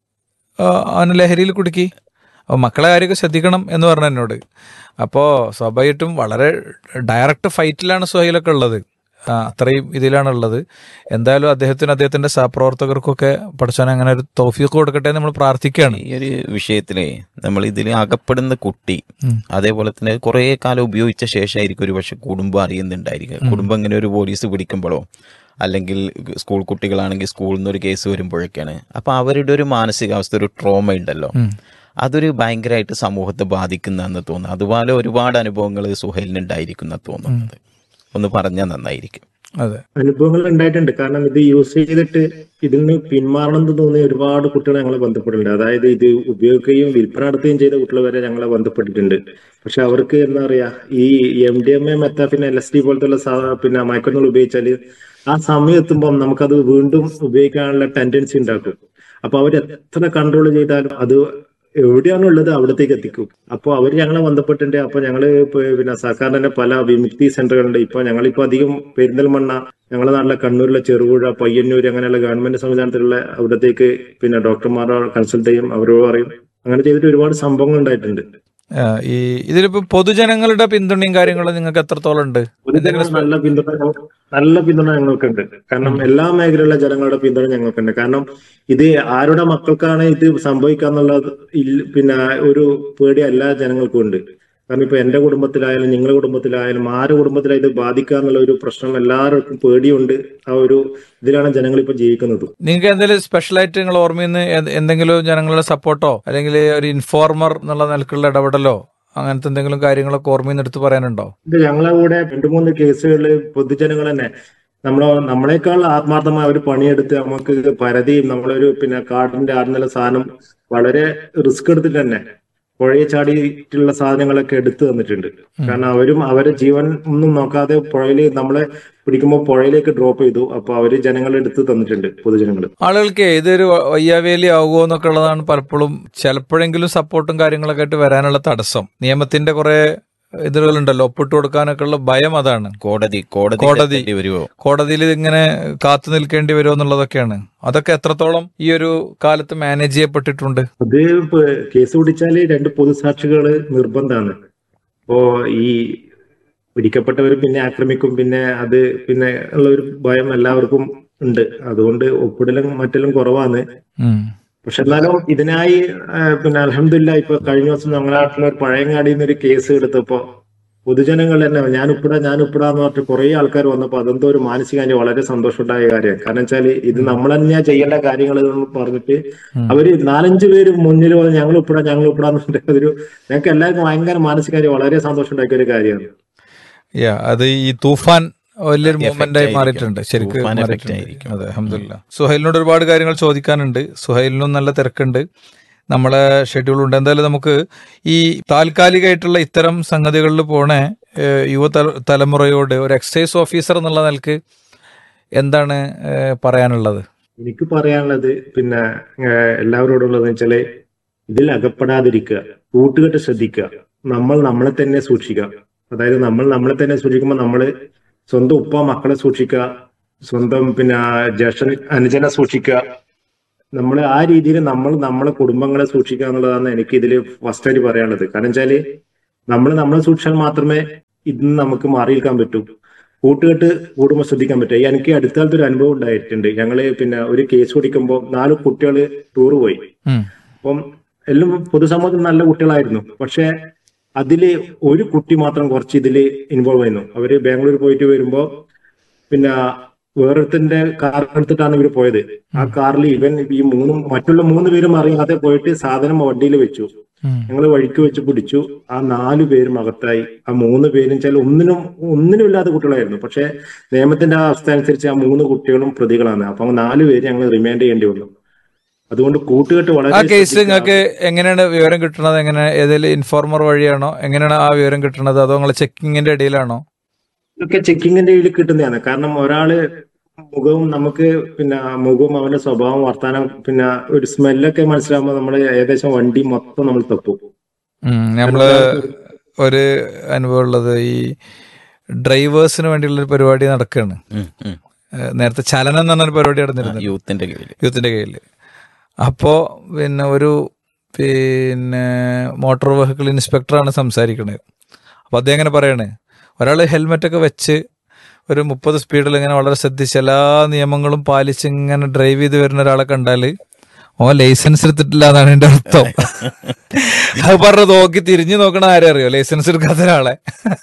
Speaker 4: ആ, അവന് ലഹരിയിൽ കുടുക്കി അപ്പോൾ മക്കളെ കാര്യമൊക്കെ ശ്രദ്ധിക്കണം എന്ന് പറഞ്ഞു എന്നോട് അപ്പോൾ സ്വാഭാവികമായിട്ടും വളരെ ഡയറക്റ്റ് ഫൈറ്റിലാണ് സുഹൈലൊക്കെ ഉള്ളത് ആ, അത്രയും ഇതിലാണുള്ളത് എന്തായാലും അദ്ദേഹത്തിന് അദ്ദേഹത്തിന്റെ സഹപ്രവർത്തകർക്കൊക്കെ പഠിച്ചാൽ അങ്ങനെ ഒരു തോഫീക്ക് കൊടുക്കട്ടെ എന്ന് നമ്മൾ പ്രാർത്ഥിക്കുകയാണ്
Speaker 5: ഈ ഒരു വിഷയത്തിലേ നമ്മൾ ഇതിൽ അകപ്പെടുന്ന കുട്ടി
Speaker 4: ഉം.
Speaker 5: അതേപോലെ തന്നെ കുറെ കാലം ഉപയോഗിച്ച ശേഷമായിരിക്കും ഒരു പക്ഷെ കുടുംബം അറിയുന്നുണ്ടായിരിക്കും കുടുംബം ഇങ്ങനെ ഒരു പോലീസ് പിടിക്കുമ്പോഴോ അല്ലെങ്കിൽ സ്കൂൾ കുട്ടികളാണെങ്കിൽ സ്കൂളിൽ നിന്ന് ഒരു കേസ് വരുമ്പോഴൊക്കെയാണ് അപ്പൊ അവരുടെ ഒരു മാനസികാവസ്ഥ ഒരു ട്രോമ ഉണ്ടല്ലോ അതൊരു ഭയങ്കരമായിട്ട് സമൂഹത്തെ ബാധിക്കുന്നതെന്ന് തോന്നുന്നു അതുപോലെ ഒരുപാട് അനുഭവങ്ങൾ സുഹൈലിന് ഉണ്ടായിരിക്കുന്ന തോന്നുന്നത് ഒന്ന് പറഞ്ഞാൽ നന്നായിരിക്കും
Speaker 4: അതെ
Speaker 6: അനുഭവങ്ങൾ ഉണ്ടായിട്ടുണ്ട് കാരണം ഇത് യൂസ് ചെയ്തിട്ട് ഇതിൽ നിന്ന് പിന്മാറണം എന്ന് തോന്നിയ ഒരുപാട് കുട്ടികൾ ഞങ്ങളെ ബന്ധപ്പെട്ടിട്ടുണ്ട് അതായത് ഇത് ഉപയോഗിക്കുകയും വിൽപ്പന നടത്തുകയും ചെയ്ത കുട്ടികൾ വരെ ഞങ്ങളെ ബന്ധപ്പെട്ടിട്ടുണ്ട് പക്ഷെ അവർക്ക് എന്താ പറയാ ഈ M D M A methamphetamine L S D പോലത്തെ സാ- പിന്നെ മയക്കുമരുന്നുകൾ ഉപയോഗിച്ചാല് ആ സമയം എത്തുമ്പോൾ നമുക്കത് വീണ്ടും ഉപയോഗിക്കാനുള്ള ടെൻഡൻസി ഉണ്ടാക്കും അപ്പൊ അവർ എത്ര കൺട്രോൾ ചെയ്താലും അത് എവിടെയാണോ ഉള്ളത് അവിടത്തേക്ക് എത്തിക്കും അപ്പോൾ അവർ ഞങ്ങളെ ബന്ധപ്പെട്ടിട്ടുണ്ട് അപ്പൊ ഞങ്ങള് ഇപ്പൊ പിന്നെ സർക്കാരിന്റെ പല വിമുക്തി സെന്ററുകളുണ്ട് ഇപ്പൊ ഞങ്ങളിപ്പോ അധികം പെരിന്തൽമണ്ണ ഞങ്ങളുടെ നാട്ടിലെ കണ്ണൂരിലെ ചെറുപുഴ പയ്യന്നൂർ അങ്ങനെയുള്ള ഗവൺമെന്റ് സംവിധാനത്തിലുള്ള അവിടത്തേക്ക് പിന്നെ ഡോക്ടർമാരോ കൺസൾട്ട് ചെയ്യും അവരോട് പറയും അങ്ങനെ ചെയ്തിട്ട് ഒരുപാട് സംഭവങ്ങൾ ഉണ്ടായിട്ടുണ്ട്
Speaker 4: ആ, ഈ ഇതിലിപ്പോ പൊതുജനങ്ങളുടെ പിന്തുണയും കാര്യങ്ങളും നിങ്ങൾക്ക് എത്രത്തോളം ഉണ്ട്
Speaker 6: പൊതുജനങ്ങൾ നല്ല പിന്തുണ ഞങ്ങൾ- നല്ല പിന്തുണ ഞങ്ങൾക്കുണ്ട് കാരണം എല്ലാ മേഖലയിലുള്ള ജനങ്ങളുടെ പിന്തുണ ഞങ്ങൾക്കുണ്ട് കാരണം ഇത് ആരുടെ മക്കൾക്കാണ് ഇത് സംഭവിക്കാന്നുള്ളത് ഇല്ല- പിന്നെ ഒരു പേടി എല്ലാ ജനങ്ങൾക്കും ഉണ്ട് കാരണം ഇപ്പൊ എന്റെ കുടുംബത്തിലായാലും നിങ്ങളുടെ കുടുംബത്തിലായാലും ആരുടെ കുടുംബത്തിലായാലും ഇത് ബാധിക്കുക എന്നുള്ള ഒരു പ്രശ്നം എല്ലാവർക്കും പേടിയുണ്ട് ആ ഒരു ഇതിലാണ് ജനങ്ങൾ ഇപ്പൊ ജീവിക്കുന്നത്
Speaker 4: നിങ്ങൾക്ക് എന്തെങ്കിലും സ്പെഷ്യലായിട്ട് നിങ്ങൾ ഓർമ്മയിന്ന് എന്തെങ്കിലും ജനങ്ങളുടെ സപ്പോർട്ടോ അല്ലെങ്കിൽ ഒരു ഇൻഫോർമർ എന്നുള്ള നിലക്കുള്ള ഇടപെടലോ അങ്ങനത്തെ എന്തെങ്കിലും കാര്യങ്ങളൊക്കെ ഓർമ്മയിൽ എടുത്ത് പറയാനുണ്ടോ
Speaker 6: ഇത് ഞങ്ങളെ കൂടെ രണ്ടു മൂന്ന് കേസുകളിൽ പൊതുജനങ്ങൾ തന്നെ നമ്മളെ നമ്മളെക്കാൾ ആത്മാർത്ഥമായി അവർ പണിയെടുത്ത് നമുക്ക് പരതിയും നമ്മളൊരു പിന്നെ കാടിന്റെ ആടുന്ന സാധനം വളരെ റിസ്ക് എടുത്തിട്ട് തന്നെ പുഴയെ ചാടിയിട്ടുള്ള സാധനങ്ങളൊക്കെ എടുത്തു തന്നിട്ടുണ്ട് കാരണം അവരും അവരെ ജീവൻ ഒന്നും നോക്കാതെ പുഴയിൽ നമ്മളെ പിടിക്കുമ്പോൾ പുഴയിലേക്ക് ഡ്രോപ്പ് ചെയ്തു അപ്പൊ അവര് ജനങ്ങളെ എടുത്ത് തന്നിട്ടുണ്ട് പൊതുജനങ്ങൾ
Speaker 4: ആളുകൾക്ക് ഇതൊരു വയ്യാവേലി ആകുമോ എന്നൊക്കെ ഉള്ളതാണ് പലപ്പോഴും ചിലപ്പോഴെങ്കിലും സപ്പോർട്ടും കാര്യങ്ങളൊക്കെ ആയിട്ട് വരാനുള്ള തടസ്സം നിയമത്തിന്റെ കുറെ ഇതിലുണ്ടല്ലോ ഒപ്പിട്ട് കൊടുക്കാനൊക്കെ ഉള്ള ഭയം അതാണ്
Speaker 5: കോടതി കോടതി
Speaker 4: കോടതി.
Speaker 5: വരുമോ
Speaker 4: കോടതിയിൽ ഇങ്ങനെ കാത്തു നിൽക്കേണ്ടി വരുമോ എന്നുള്ളതൊക്കെയാണ് അതൊക്കെ എത്രത്തോളം ഈ ഒരു കാലത്ത് മാനേജ് ചെയ്യപ്പെട്ടിട്ടുണ്ട്
Speaker 6: അത് ഇപ്പൊ കേസ് പിടിച്ചാല് രണ്ട് പൊതുസാക്ഷികള് നിർബന്ധമാണ് അപ്പോ ഈ പിടിക്കപ്പെട്ടവർ പിന്നെ ആക്രമിക്കും പിന്നെ അത് പിന്നെ ഉള്ള ഒരു ഭയം എല്ലാവർക്കും ഉണ്ട് അതുകൊണ്ട് ഒപ്പിടലും മറ്റെല്ലാം കുറവാണ്
Speaker 4: ഉം.
Speaker 6: പക്ഷെ എന്നാലും ഇതിനായി ആ, പിന്നെ അലഹമില്ല ഇപ്പൊ കഴിഞ്ഞ ദിവസം ഞങ്ങളുടെ നാട്ടിലെ ഒരു പഴയങ്ങാടിയിൽ നിന്ന് ഒരു കേസ് എടുത്തപ്പോ പൊതുജനങ്ങൾ തന്നെ ഞാൻ ഉപ്പിടാ ഞാൻ ഉപ്പിടാന്ന് പറഞ്ഞിട്ട് കുറെ ആൾക്കാർ വന്നപ്പോ അതെന്തോ ഒരു മാനസികമായി വളരെ സന്തോഷമുണ്ടായ കാര്യം കാരണം വെച്ചാല് ഇത് നമ്മൾ തന്നെയാ ചെയ്യേണ്ട കാര്യങ്ങൾ എന്ന് പറഞ്ഞിട്ട് അവര് നാലഞ്ച് പേര് മുന്നിൽ വന്ന് ഞങ്ങൾ ഉപ്പിടാ ഞങ്ങൾ ഉപ്പിടാന്ന് പറഞ്ഞിട്ട് അതൊരു ഞങ്ങൾക്ക് എല്ലാവർക്കും ഭയങ്കര മാനസികമായി വളരെ സന്തോഷം ഉണ്ടാക്കിയ ഒരു കാര്യമാണ്
Speaker 4: യാ അത് ഈ തൂഫാൻ വലിയൊരു
Speaker 5: Effect
Speaker 4: മൂവ്മെന്റ് ആയി
Speaker 5: ആയിരിക്കും.
Speaker 4: മാറിയിട്ടുണ്ട് ശരിക്കും
Speaker 5: തൂഫാൻ effect
Speaker 4: മാറിയിട്ടുണ്ട്.
Speaker 5: ആയിരിക്കും.
Speaker 4: അതെ അഹമ്മദില്ല സുഹൈലിനോട് ഒരുപാട് കാര്യങ്ങൾ ചോദിക്കാനുണ്ട് സുഹൈലിനും നല്ല തിരക്കുണ്ട് നമ്മളെ ഷെഡ്യൂൾ ഉണ്ട് എന്തായാലും നമുക്ക് ഈ താൽക്കാലികമായിട്ടുള്ള ഇത്തരം സംഗതികളിൽ പോണ ഏഹ്, യുവ തല- തലമുറയോട് ഒരു എക്സൈസ് ഓഫീസർ എന്നുള്ള നിലക്ക് എന്താണ് ഏഹ്, പറയാനുള്ളത്
Speaker 6: എനിക്ക് പറയാനുള്ളത് പിന്നെ ഏഹ്, എല്ലാവരോടുള്ളത് വെച്ചാല് ഇതിൽ അകപ്പെടാതിരിക്കുക കൂട്ടുകെട്ട് ശ്രദ്ധിക്കുക നമ്മൾ നമ്മളെ തന്നെ സൂക്ഷിക്കുക അതായത് നമ്മൾ നമ്മളെ തന്നെ സൂക്ഷിക്കുമ്പോൾ നമ്മള് സ്വന്തം ഉപ്പ മക്കളെ സൂക്ഷിക്കുക സ്വന്തം പിന്നെ ജ്യേഷ്ഠ അനുജനെ സൂക്ഷിക്കുക നമ്മൾ ആ രീതിയിൽ നമ്മൾ നമ്മളെ കുടുംബങ്ങളെ സൂക്ഷിക്കുക എന്നുള്ളതാണ് എനിക്ക് ഇതിൽ ഫസ്റ്റ് ആയിട്ട് പറയാനുള്ളത് കാരണം വെച്ചാല് നമ്മൾ നമ്മളെ സൂക്ഷിച്ചാൽ മാത്രമേ ഇന്ന് നമുക്ക് മാറിയിരിക്കാൻ പറ്റൂ കൂട്ടുകെട്ട് കൂടുമ്പോൾ ശ്രദ്ധിക്കാൻ പറ്റും ഈ എനിക്ക് അടുത്ത കാലത്ത് ഒരു അനുഭവം ഉണ്ടായിട്ടുണ്ട് ഞങ്ങള് പിന്നെ ഒരു കേസ് കുടിക്കുമ്പോൾ നാല് കുട്ടികൾ ടൂർ പോയി
Speaker 4: ഉം.
Speaker 6: അപ്പം എല്ലാം പൊതുസമൂഹത്തിൽ നല്ല കുട്ടികളായിരുന്നു പക്ഷെ അതില് ഒരു കുട്ടി മാത്രം കുറച്ച് ഇതില് ഇൻവോൾവ് ആയിരുന്നു അവര് ബാംഗ്ലൂർ പോയിട്ട് വരുമ്പോ പിന്നെ വേറൊരുത്തിന്റെ കാർ എടുത്തിട്ടാണ് ഇവർ പോയത് ആ കാറിൽ ഇവൻ ഈ മൂന്നും മറ്റുള്ള മൂന്ന് പേരും അറിയാതെ പോയിട്ട് സാധനം വണ്ടിയിൽ വെച്ചു
Speaker 4: ഉം.
Speaker 6: ഞങ്ങൾ വഴിക്ക് വെച്ച് പിടിച്ചു ആ നാലു പേരും അകത്തായി ആ മൂന്ന് പേരും ചില ഒന്നിനും ഒന്നിനും ഇല്ലാത്ത കുട്ടികളായിരുന്നു പക്ഷെ നിയമത്തിന്റെ ആ അവസ്ഥ അനുസരിച്ച് ആ മൂന്ന് കുട്ടികളും പ്രതികളാണ് അപ്പൊ നാല് പേര് ഞങ്ങൾ റിമാൻഡ് ചെയ്യേണ്ടി വന്നു അതുകൊണ്ട് കൂട്ടുകെട്ട്
Speaker 4: ആ
Speaker 6: വളരെ
Speaker 4: കേസ്
Speaker 6: ശ്രദ്ധിക്കുക.
Speaker 4: നിങ്ങൾക്ക് എങ്ങനെയാണ് വിവരം കിട്ടുന്നത് എങ്ങനെ ഏതെങ്കിലും ഇൻഫോർമർ വഴിയാണോ എങ്ങനെയാണ് ആ വിവരം കിട്ടുന്നത് അതോ നിങ്ങൾ ചെക്കിങ്ങിന്റെ ഇടയിലാണോ
Speaker 6: ഇതൊക്കെ ചെക്കിങ്ങിന്റെ കീഴിൽ കിട്ടുന്നതാണ് കാരണം ഒരാള് മുഖവും നമുക്ക് പിന്നെ ആ മുഖവും അവന്റെ സ്വഭാവം വർത്താനം പിന്നെ ഒരു സ്മെല്ലൊക്കെ മനസ്സിലാകുമ്പോൾ നമ്മൾ ഏകദേശം വണ്ടി മൊത്തം നമ്മൾ തപ്പും
Speaker 4: ഉം, നമ്മള് ഒരു അനുഭവം ഉള്ളത് ഈ ഡ്രൈവേഴ്സിന് വേണ്ടിയുള്ള ഒരു പരിപാടി നടക്കുകയാണ്
Speaker 5: ഉം, ഉം.
Speaker 4: ഏഹ് നേരത്തെ ചലനം എന്ന് പറഞ്ഞൊരു പരിപാടി നടന്നിരുന്നു
Speaker 5: യൂത്തിന്റെ കീഴിൽ
Speaker 4: യൂത്തിന്റെ കയ്യിൽ അപ്പോൾ പിന്നെ ഒരു പിന്നെ മോട്ടോർ വെഹിക്കിൾ ഇൻസ്പെക്ടറാണ് സംസാരിക്കുന്നത് അപ്പോൾ അദ്ദേഹം ഇങ്ങനെ പറയണേ ഒരാൾ ഹെൽമെറ്റൊക്കെ വെച്ച് ഒരു മുപ്പത് സ്പീഡിൽ ഇങ്ങനെ വളരെ ശ്രദ്ധിച്ച് എല്ലാ നിയമങ്ങളും പാലിച്ച് ഇങ്ങനെ ഡ്രൈവ് ചെയ്ത് വരുന്ന ഒരാളെ കണ്ടാൽ ഓ ലൈസൻസ് എടുത്തിട്ടില്ല എന്നാണ് എന്റെ അർത്ഥം അത് പറഞ്ഞത് നോക്കി തിരിഞ്ഞു നോക്കണ ആരെ അറിയോ ലൈസൻസ് എടുക്കാത്ത ഒരാളെ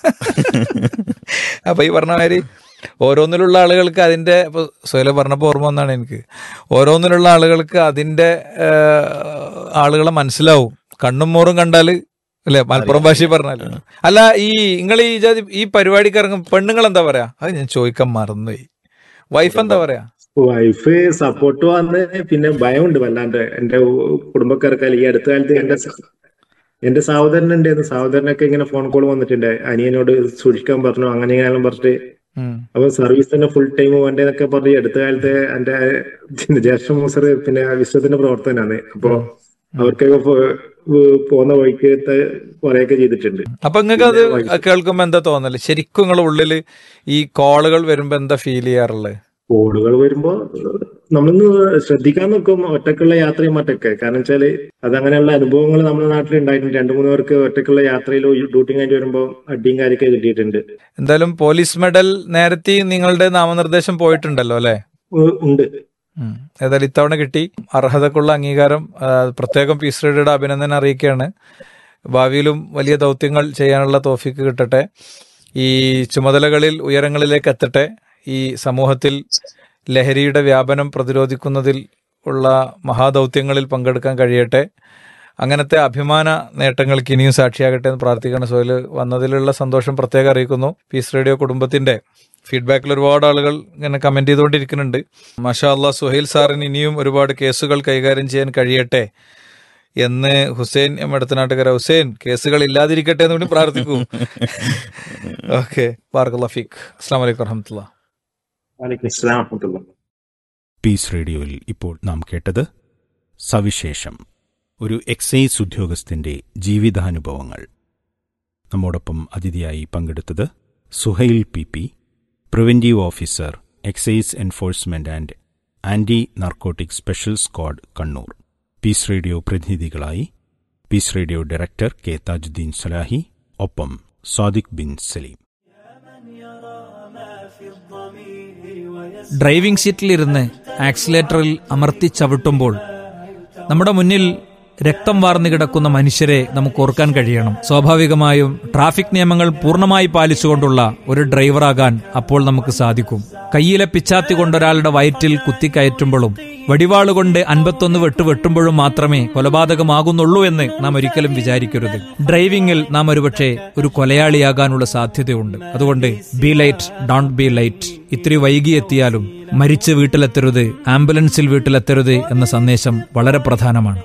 Speaker 4: അപ്പൊ ഈ പറഞ്ഞ മാതിരി ഓരോന്നിലുള്ള ആളുകൾക്ക് അതിന്റെ ഇപ്പൊ സ്വയം പറഞ്ഞപ്പോ ഓർമ്മ വന്നാണ് എനിക്ക് ഓരോന്നിലുള്ള ആളുകൾക്ക് അതിന്റെ ഏഹ്, ആളുകളെ മനസ്സിലാവും കണ്ണും മോറും കണ്ടാല് അല്ലെ മലപ്പുറം ഭാഷയിൽ പറഞ്ഞാല് അല്ല ഈ നിങ്ങൾ ഈ ജാതി ഈ പരിപാടിക്ക് ഇറങ്ങും പെണ്ണുങ്ങൾ എന്താ പറയാ അത് ഞാൻ ചോദിക്കാൻ മറന്നുപോയി വൈഫ് എന്താ പറയാ
Speaker 6: വൈഫ് സപ്പോർട്ട് വന്ന് പിന്നെ ഭയമുണ്ട് വല്ലാണ്ട് എന്റെ കുടുംബക്കാർക്ക് ഈ അടുത്ത കാലത്ത് എന്റെ സ- എന്റെ സഹോദരൻ ഉണ്ടായിരുന്നു സഹോദരനൊക്കെ ഇങ്ങനെ ഫോൺ കോൾ വന്നിട്ടുണ്ട് അനിയനോട് സൂക്ഷിക്കാൻ പറഞ്ഞു അങ്ങനെ ഇങ്ങനെ പറഞ്ഞിട്ട്
Speaker 4: ഉം.
Speaker 6: അപ്പൊ സർവീസ് തന്നെ ഫുൾ ടൈം വേണ്ടതെന്നൊക്കെ പറഞ്ഞ് ഈ അടുത്ത കാലത്ത് എന്റെ ജ്യേഷ്ഠ മൂസർ പിന്നെ വിശ്വത്തിന്റെ പ്രവർത്തനാണ് അപ്പൊ അവർക്കൊക്കെ പോ- ഏഹ് പോകുന്ന വഴിക്ക് കുറെയൊക്കെ ചെയ്തിട്ടുണ്ട്
Speaker 4: അപ്പൊ നിങ്ങൾക്ക് അത് കേൾക്കുമ്പോ എന്താ തോന്നല് ശരിക്കും നിങ്ങളുടെ ഉള്ളില് ഈ കോളുകൾ വരുമ്പോ എന്താ ഫീൽ ചെയ്യാറുള്ളത്
Speaker 6: കോളുകൾ വരുമ്പോ നമ്മളൊന്ന് ശ്രദ്ധിക്കാൻ നോക്കും ഒറ്റക്കുള്ള യാത്രയും മറ്റൊക്കെ കാരണം വെച്ചാല് അതങ്ങനെയുള്ള അനുഭവങ്ങൾ നമ്മുടെ നാട്ടിൽ ഉണ്ടായിട്ടുണ്ട് രണ്ടു മൂന്ന് പേർക്ക് ഒറ്റക്കുള്ള യാത്രയിൽ ഡ്യൂട്ടി കഴിഞ്ഞ് വരുമ്പോ അടിയും കാര്യമൊക്കെ കിട്ടിയിട്ടുണ്ട്
Speaker 4: എന്തായാലും പോലീസ് മെഡൽ നേരത്തെ നിങ്ങളുടെ നാമനിർദ്ദേശം പോയിട്ടുണ്ടല്ലോ അല്ലെ
Speaker 6: ഏഹ് ഉണ്ട്
Speaker 4: ഉം. ഏതായാലും ഇത്തവണ കിട്ടി അർഹതക്കുള്ള അംഗീകാരം ആ, പ്രത്യേകം പീസ് റേഡിയുടെ അഭിനന്ദനം അറിയിക്കുകയാണ് ഭാവിയിലും വലിയ ദൗത്യങ്ങൾ ചെയ്യാനുള്ള തോഫിക്ക് കിട്ടട്ടെ ഈ ചുമതലകളിൽ ഉയരങ്ങളിലേക്ക് എത്തട്ടെ ഈ സമൂഹത്തിൽ ലഹരിയുടെ വ്യാപനം പ്രതിരോധിക്കുന്നതിൽ ഉള്ള മഹാദൗത്യങ്ങളിൽ പങ്കെടുക്കാൻ കഴിയട്ടെ അങ്ങനത്തെ അഭിമാന നേട്ടങ്ങൾക്ക് ഇനിയും സാക്ഷിയാകട്ടെ എന്ന് പ്രാർത്ഥിക്കുന്ന സോയിൽ വന്നതിലുള്ള സന്തോഷം പ്രത്യേകം അറിയിക്കുന്നു പീസ് റേഡിയോ കുടുംബത്തിന്റെ ഫീഡ്ബാക്കിൽ ഒരുപാട് ആളുകൾ ഇങ്ങനെ കമന്റ് ചെയ്തുകൊണ്ടിരിക്കുന്നുണ്ട് മഷാ അല്ലാ സുഹൈൽ സാറിന് ഇനിയും ഒരുപാട് കേസുകൾ കൈകാര്യം ചെയ്യാൻ കഴിയട്ടെ എന്ന് ഹുസൈൻ എം എടത്തനാട്ടുകര ഹുസൈൻ കേസുകൾ ഇല്ലാതിരിക്കട്ടെ എന്ന് കൂടി പ്രാർത്ഥിക്കൂ ഓക്കെ ബാർക്കുള്ള ഫീഖ് അസ്സാം വലൈക്കും വറഹമത്തുള്ള
Speaker 6: വലൈക്കും അസ്സലാം വറഹ്മത്തുള്ളാഹി.
Speaker 3: പീസ് റേഡിയോയിൽ ഇപ്പോൾ നാം കേട്ടത് സവിശേഷം ഒരു എക്സൈസ് ഉദ്യോഗസ്ഥന്റെ ജീവിതാനുഭവങ്ങൾ നമ്മോടൊപ്പം അതിഥിയായി പങ്കെടുത്തത് Suhail P P preventive officer excise enforcement and anti narcotic special squad Kannur Peace Radio പ്രതിനിധികളായി Peace Radio director K Thajudheen Salahi ഒപ്പം സാദിഖ് ബിൻ സലീം
Speaker 4: ഡ്രൈവിംഗ് സീറ്റിലിരുന്ന് ആക്സിലേറ്ററിൽ അമർത്തി ചവിട്ടുമ്പോൾ നമ്മുടെ മുന്നിൽ രക്തം വാർന്നു കിടക്കുന്ന മനുഷ്യരെ നമുക്ക് ഓർക്കാൻ കഴിയണം സ്വാഭാവികമായും ട്രാഫിക് നിയമങ്ങൾ പൂർണ്ണമായി പാലിച്ചുകൊണ്ടുള്ള ഒരു ഡ്രൈവറാകാൻ അപ്പോൾ നമുക്ക് സാധിക്കും കയ്യിലെ പിച്ചാത്തി കൊണ്ടൊരാളുടെ വയറ്റിൽ കുത്തിക്കയറ്റുമ്പോഴും വടിവാളുകൊണ്ട് അൻപത്തൊന്ന് വെട്ട് വെട്ടുമ്പോഴും മാത്രമേ കൊലപാതകമാകുന്നുള്ളൂ എന്ന് നാം ഒരിക്കലും വിചാരിക്കരുത് ഡ്രൈവിംഗിൽ നാം ഒരുപക്ഷെ ഒരു കൊലയാളിയാകാനുള്ള സാധ്യതയുണ്ട് അതുകൊണ്ട് be late don't be late ഇത്തിരി വൈകിയെത്തിയാലും മരിച്ച് വീട്ടിലെത്തരുത് ആംബുലൻസിൽ വീട്ടിലെത്തരുത് എന്ന സന്ദേശം വളരെ പ്രധാനമാണ്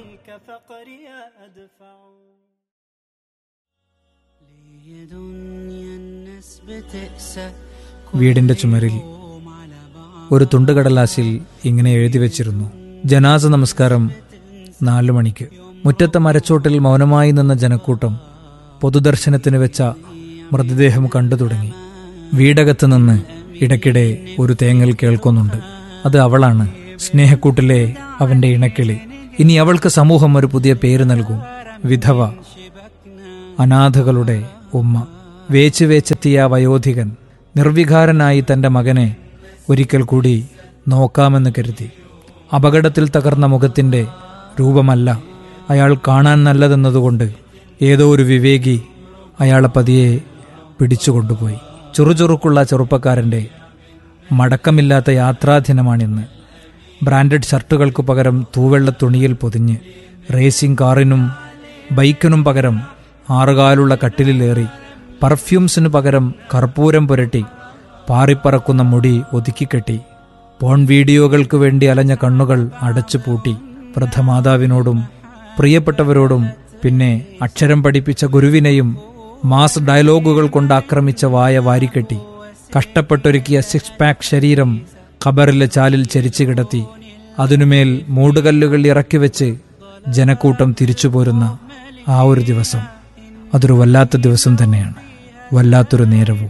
Speaker 4: വീടിന്റെ ചുമരിൽ ഒരു തുണ്ടുകടലാസിൽ ഇങ്ങനെ എഴുതി വെച്ചിരുന്നു ജനാസ നമസ്കാരം നാലു മണിക്ക് മുറ്റത്തെ മരച്ചോട്ടിൽ മൗനമായി നിന്ന ജനക്കൂട്ടം പൊതുദർശനത്തിന് വെച്ച മൃതദേഹം കണ്ടു തുടങ്ങി വീടകത്ത് നിന്ന് ഇടയ്ക്കിടെ ഒരു തേങ്ങൽ കേൾക്കുന്നുണ്ട് അത് അവളാണ് സ്നേഹക്കൂട്ടിലെ അവന്റെ ഇണക്കിളി ഇനി അവൾക്ക് സമൂഹം ഒരു പുതിയ പേര് നൽകും വിധവ അനാഥകളുടെ ഉമ്മ വേച്ച് വേച്ചെത്തിയ ആ വയോധികൻ നിർവികാരനായി തന്റെ മകനെ ഒരിക്കൽ കൂടി നോക്കാമെന്ന് കരുതി അപകടത്തിൽ തകർന്ന മുഖത്തിന്റെ രൂപമല്ല അയാൾ കാണാൻ നല്ലതെന്നതുകൊണ്ട് ഏതോ ഒരു വിവേകി അയാളെ പതിയെ പിടിച്ചുകൊണ്ടുപോയി ചുറുചുറുക്കുള്ള ചെറുപ്പക്കാരന്റെ മടക്കമില്ലാത്ത യാത്രാദിനമാണിന്ന് ബ്രാൻഡഡ് ഷർട്ടുകൾക്ക് പകരം തൂവെള്ള തുണിയിൽ പൊതിഞ്ഞ് റേസിംഗ് കാറിനും ബൈക്കിനും പകരം ആറുകാലുള്ള കട്ടിലിലേറി പർഫ്യൂംസിനു പകരം കർപ്പൂരം പുരട്ടി പാറിപ്പറക്കുന്ന മുടി ഒതുക്കിക്കെട്ടി പോൺ വീഡിയോകൾക്ക് വേണ്ടി അലഞ്ഞ കണ്ണുകൾ അടച്ചു പൂട്ടി വൃദ്ധമാതാവിനോടും പ്രിയപ്പെട്ടവരോടും പിന്നെ അക്ഷരം പഠിപ്പിച്ച ഗുരുവിനെയും മാസ് ഡയലോഗുകൾ കൊണ്ട് ആക്രമിച്ച വായ വാരിക്കെട്ടി കഷ്ടപ്പെട്ടൊരുക്കിയ സിക്സ് പാക്ക് ശരീരം ഖബറിലെ ചാലിൽ ചരിച്ചു കിടത്തി അതിനുമേൽ മൂടുകല്ലുകൾ ഇറക്കി വെച്ച് ജനക്കൂട്ടം തിരിച്ചു പോരുന്ന ആ ഒരു ദിവസം അതൊരു വല്ലാത്ത ദിവസം തന്നെയാണ് വല്ലാത്തൊരു നേരവും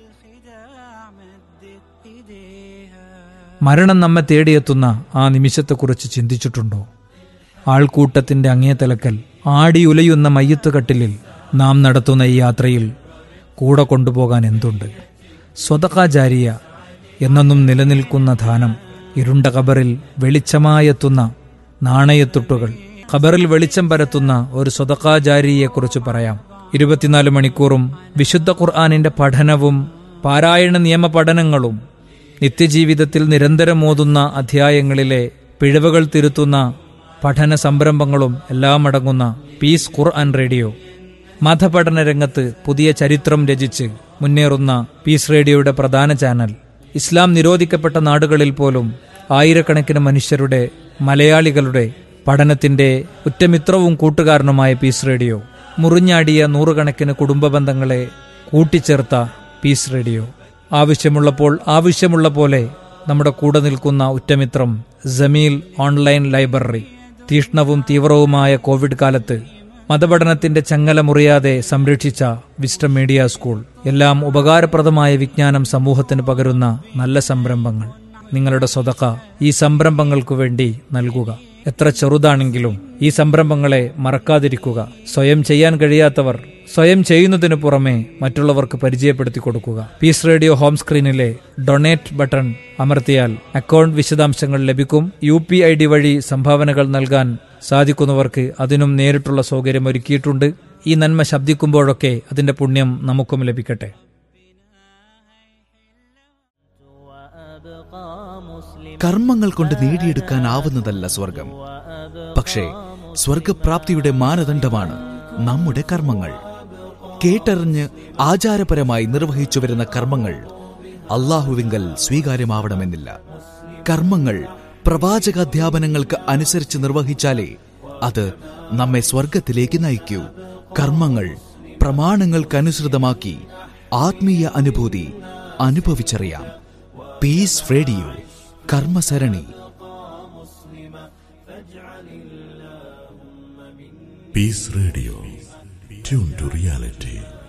Speaker 4: മരണം നമ്മെ തേടിയെത്തുന്ന ആ നിമിഷത്തെക്കുറിച്ച് ചിന്തിച്ചിട്ടുണ്ടോ ആൾക്കൂട്ടത്തിന്റെ അങ്ങേ തലക്കൽ ആടിയുലയുന്ന മയ്യത്ത് കട്ടിലിൽ നാം നടത്തുന്ന ഈ യാത്രയിൽ കൂടെ കൊണ്ടുപോകാൻ എന്തുണ്ട് സ്വതകാചാരിയ എന്നെന്നും നിലനിൽക്കുന്ന ധാനം ഇരുണ്ട കബറിൽ വെളിച്ചമായെത്തുന്ന നാണയത്തുട്ടുകൾ ഖബറിൽ വെളിച്ചം പരത്തുന്ന ഒരു സ്വതകാചാരിയെക്കുറിച്ച് പറയാം ഇരുപത്തിനാല് മണിക്കൂറും വിശുദ്ധ ഖുർആാനിന്റെ പഠനവും പാരായണ നിയമ പഠനങ്ങളും നിത്യജീവിതത്തിൽ നിരന്തരം ഓതുന്ന അധ്യായങ്ങളിലെ പിഴവുകൾ തിരുത്തുന്ന പഠന സംരംഭങ്ങളും എല്ലാം അടങ്ങുന്ന പീസ് ഖുർആൻ റേഡിയോ മതപഠന രംഗത്ത് പുതിയ ചരിത്രം രചിച്ച് മുന്നേറുന്ന പീസ് റേഡിയോയുടെ പ്രധാന ചാനൽ ഇസ്ലാം നിരോധിക്കപ്പെട്ട നാടുകളിൽ പോലും ആയിരക്കണക്കിന് മനുഷ്യരുടെ മലയാളികളുടെ പഠനത്തിന്റെ ഉറ്റമിത്രവും കൂട്ടുകാരനുമായ പീസ് റേഡിയോ മുറിഞ്ഞാടിയ നൂറുകണക്കിന് കുടുംബ ബന്ധങ്ങളെ കൂട്ടിച്ചേർത്ത പീസ് റേഡിയോ ആവശ്യമുള്ളപ്പോൾ ആവശ്യമുള്ള പോലെ നമ്മുടെ കൂടെ നിൽക്കുന്ന ഉറ്റമിത്രം ജമീൽ ഓൺലൈൻ ലൈബ്രറി തീഷ്ണവും തീവ്രവുമായ കോവിഡ് കാലത്ത് മതപഠനത്തിന്റെ ചങ്ങല മുറിയാതെ സംരക്ഷിച്ച വിസ്റ്റം മീഡിയ സ്കൂൾ എല്ലാം ഉപകാരപ്രദമായ വിജ്ഞാനം സമൂഹത്തിന് പകരുന്ന നല്ല സംരംഭങ്ങൾ നിങ്ങളുടെ സ്വതക്ക ഈ സംരംഭങ്ങൾക്കു വേണ്ടി നൽകുക എത്ര ചെറുതാണെങ്കിലും ഈ സംരംഭങ്ങളെ മറക്കാതിരിക്കുക സ്വയം ചെയ്യാൻ കഴിയാത്തവർ സ്വയം ചെയ്യുന്നതിനു പുറമെ മറ്റുള്ളവർക്ക് പരിചയപ്പെടുത്തി കൊടുക്കുക പീസ് റേഡിയോ ഹോം സ്ക്രീനിലെ ഡൊണേറ്റ് ബട്ടൺ അമർത്തിയാൽ അക്കൗണ്ട് വിശദാംശങ്ങൾ ലഭിക്കും യു പി ഐ ഡി വഴി സംഭാവനകൾ നൽകാൻ സാധിക്കുന്നവർക്ക് അതിനും നേരിട്ടുള്ള സൗകര്യം ഒരുക്കിയിട്ടുണ്ട് ഈ നന്മ ശബ്ദിക്കുമ്പോഴൊക്കെ അതിന്റെ പുണ്യം നമുക്കും ലഭിക്കട്ടെ
Speaker 7: കർമ്മങ്ങൾ കൊണ്ട് നേടിയെടുക്കാനാവുന്നതല്ല സ്വർഗം പക്ഷേ സ്വർഗപ്രാപ്തിയുടെ മാനദണ്ഡമാണ് നമ്മുടെ കർമ്മങ്ങൾ കേട്ടറിഞ്ഞ് ആചാരപരമായി നിർവഹിച്ചു വരുന്ന കർമ്മങ്ങൾ അള്ളാഹുവിങ്കൽ സ്വീകാര്യമാവണമെന്നില്ല കർമ്മങ്ങൾ പ്രവാചകാധ്യാപനങ്ങൾക്ക് അനുസരിച്ച് നിർവഹിച്ചാലേ അത് നമ്മെ സ്വർഗത്തിലേക്ക് നയിക്കൂ കർമ്മങ്ങൾ പ്രമാണങ്ങൾക്കനുസൃതമാക്കി ആത്മീയ അനുഭൂതി അനുഭവിച്ചറിയാം പീസ് റേഡിയോ കർമ്മസരണി
Speaker 8: Peace Radio. Tune to reality.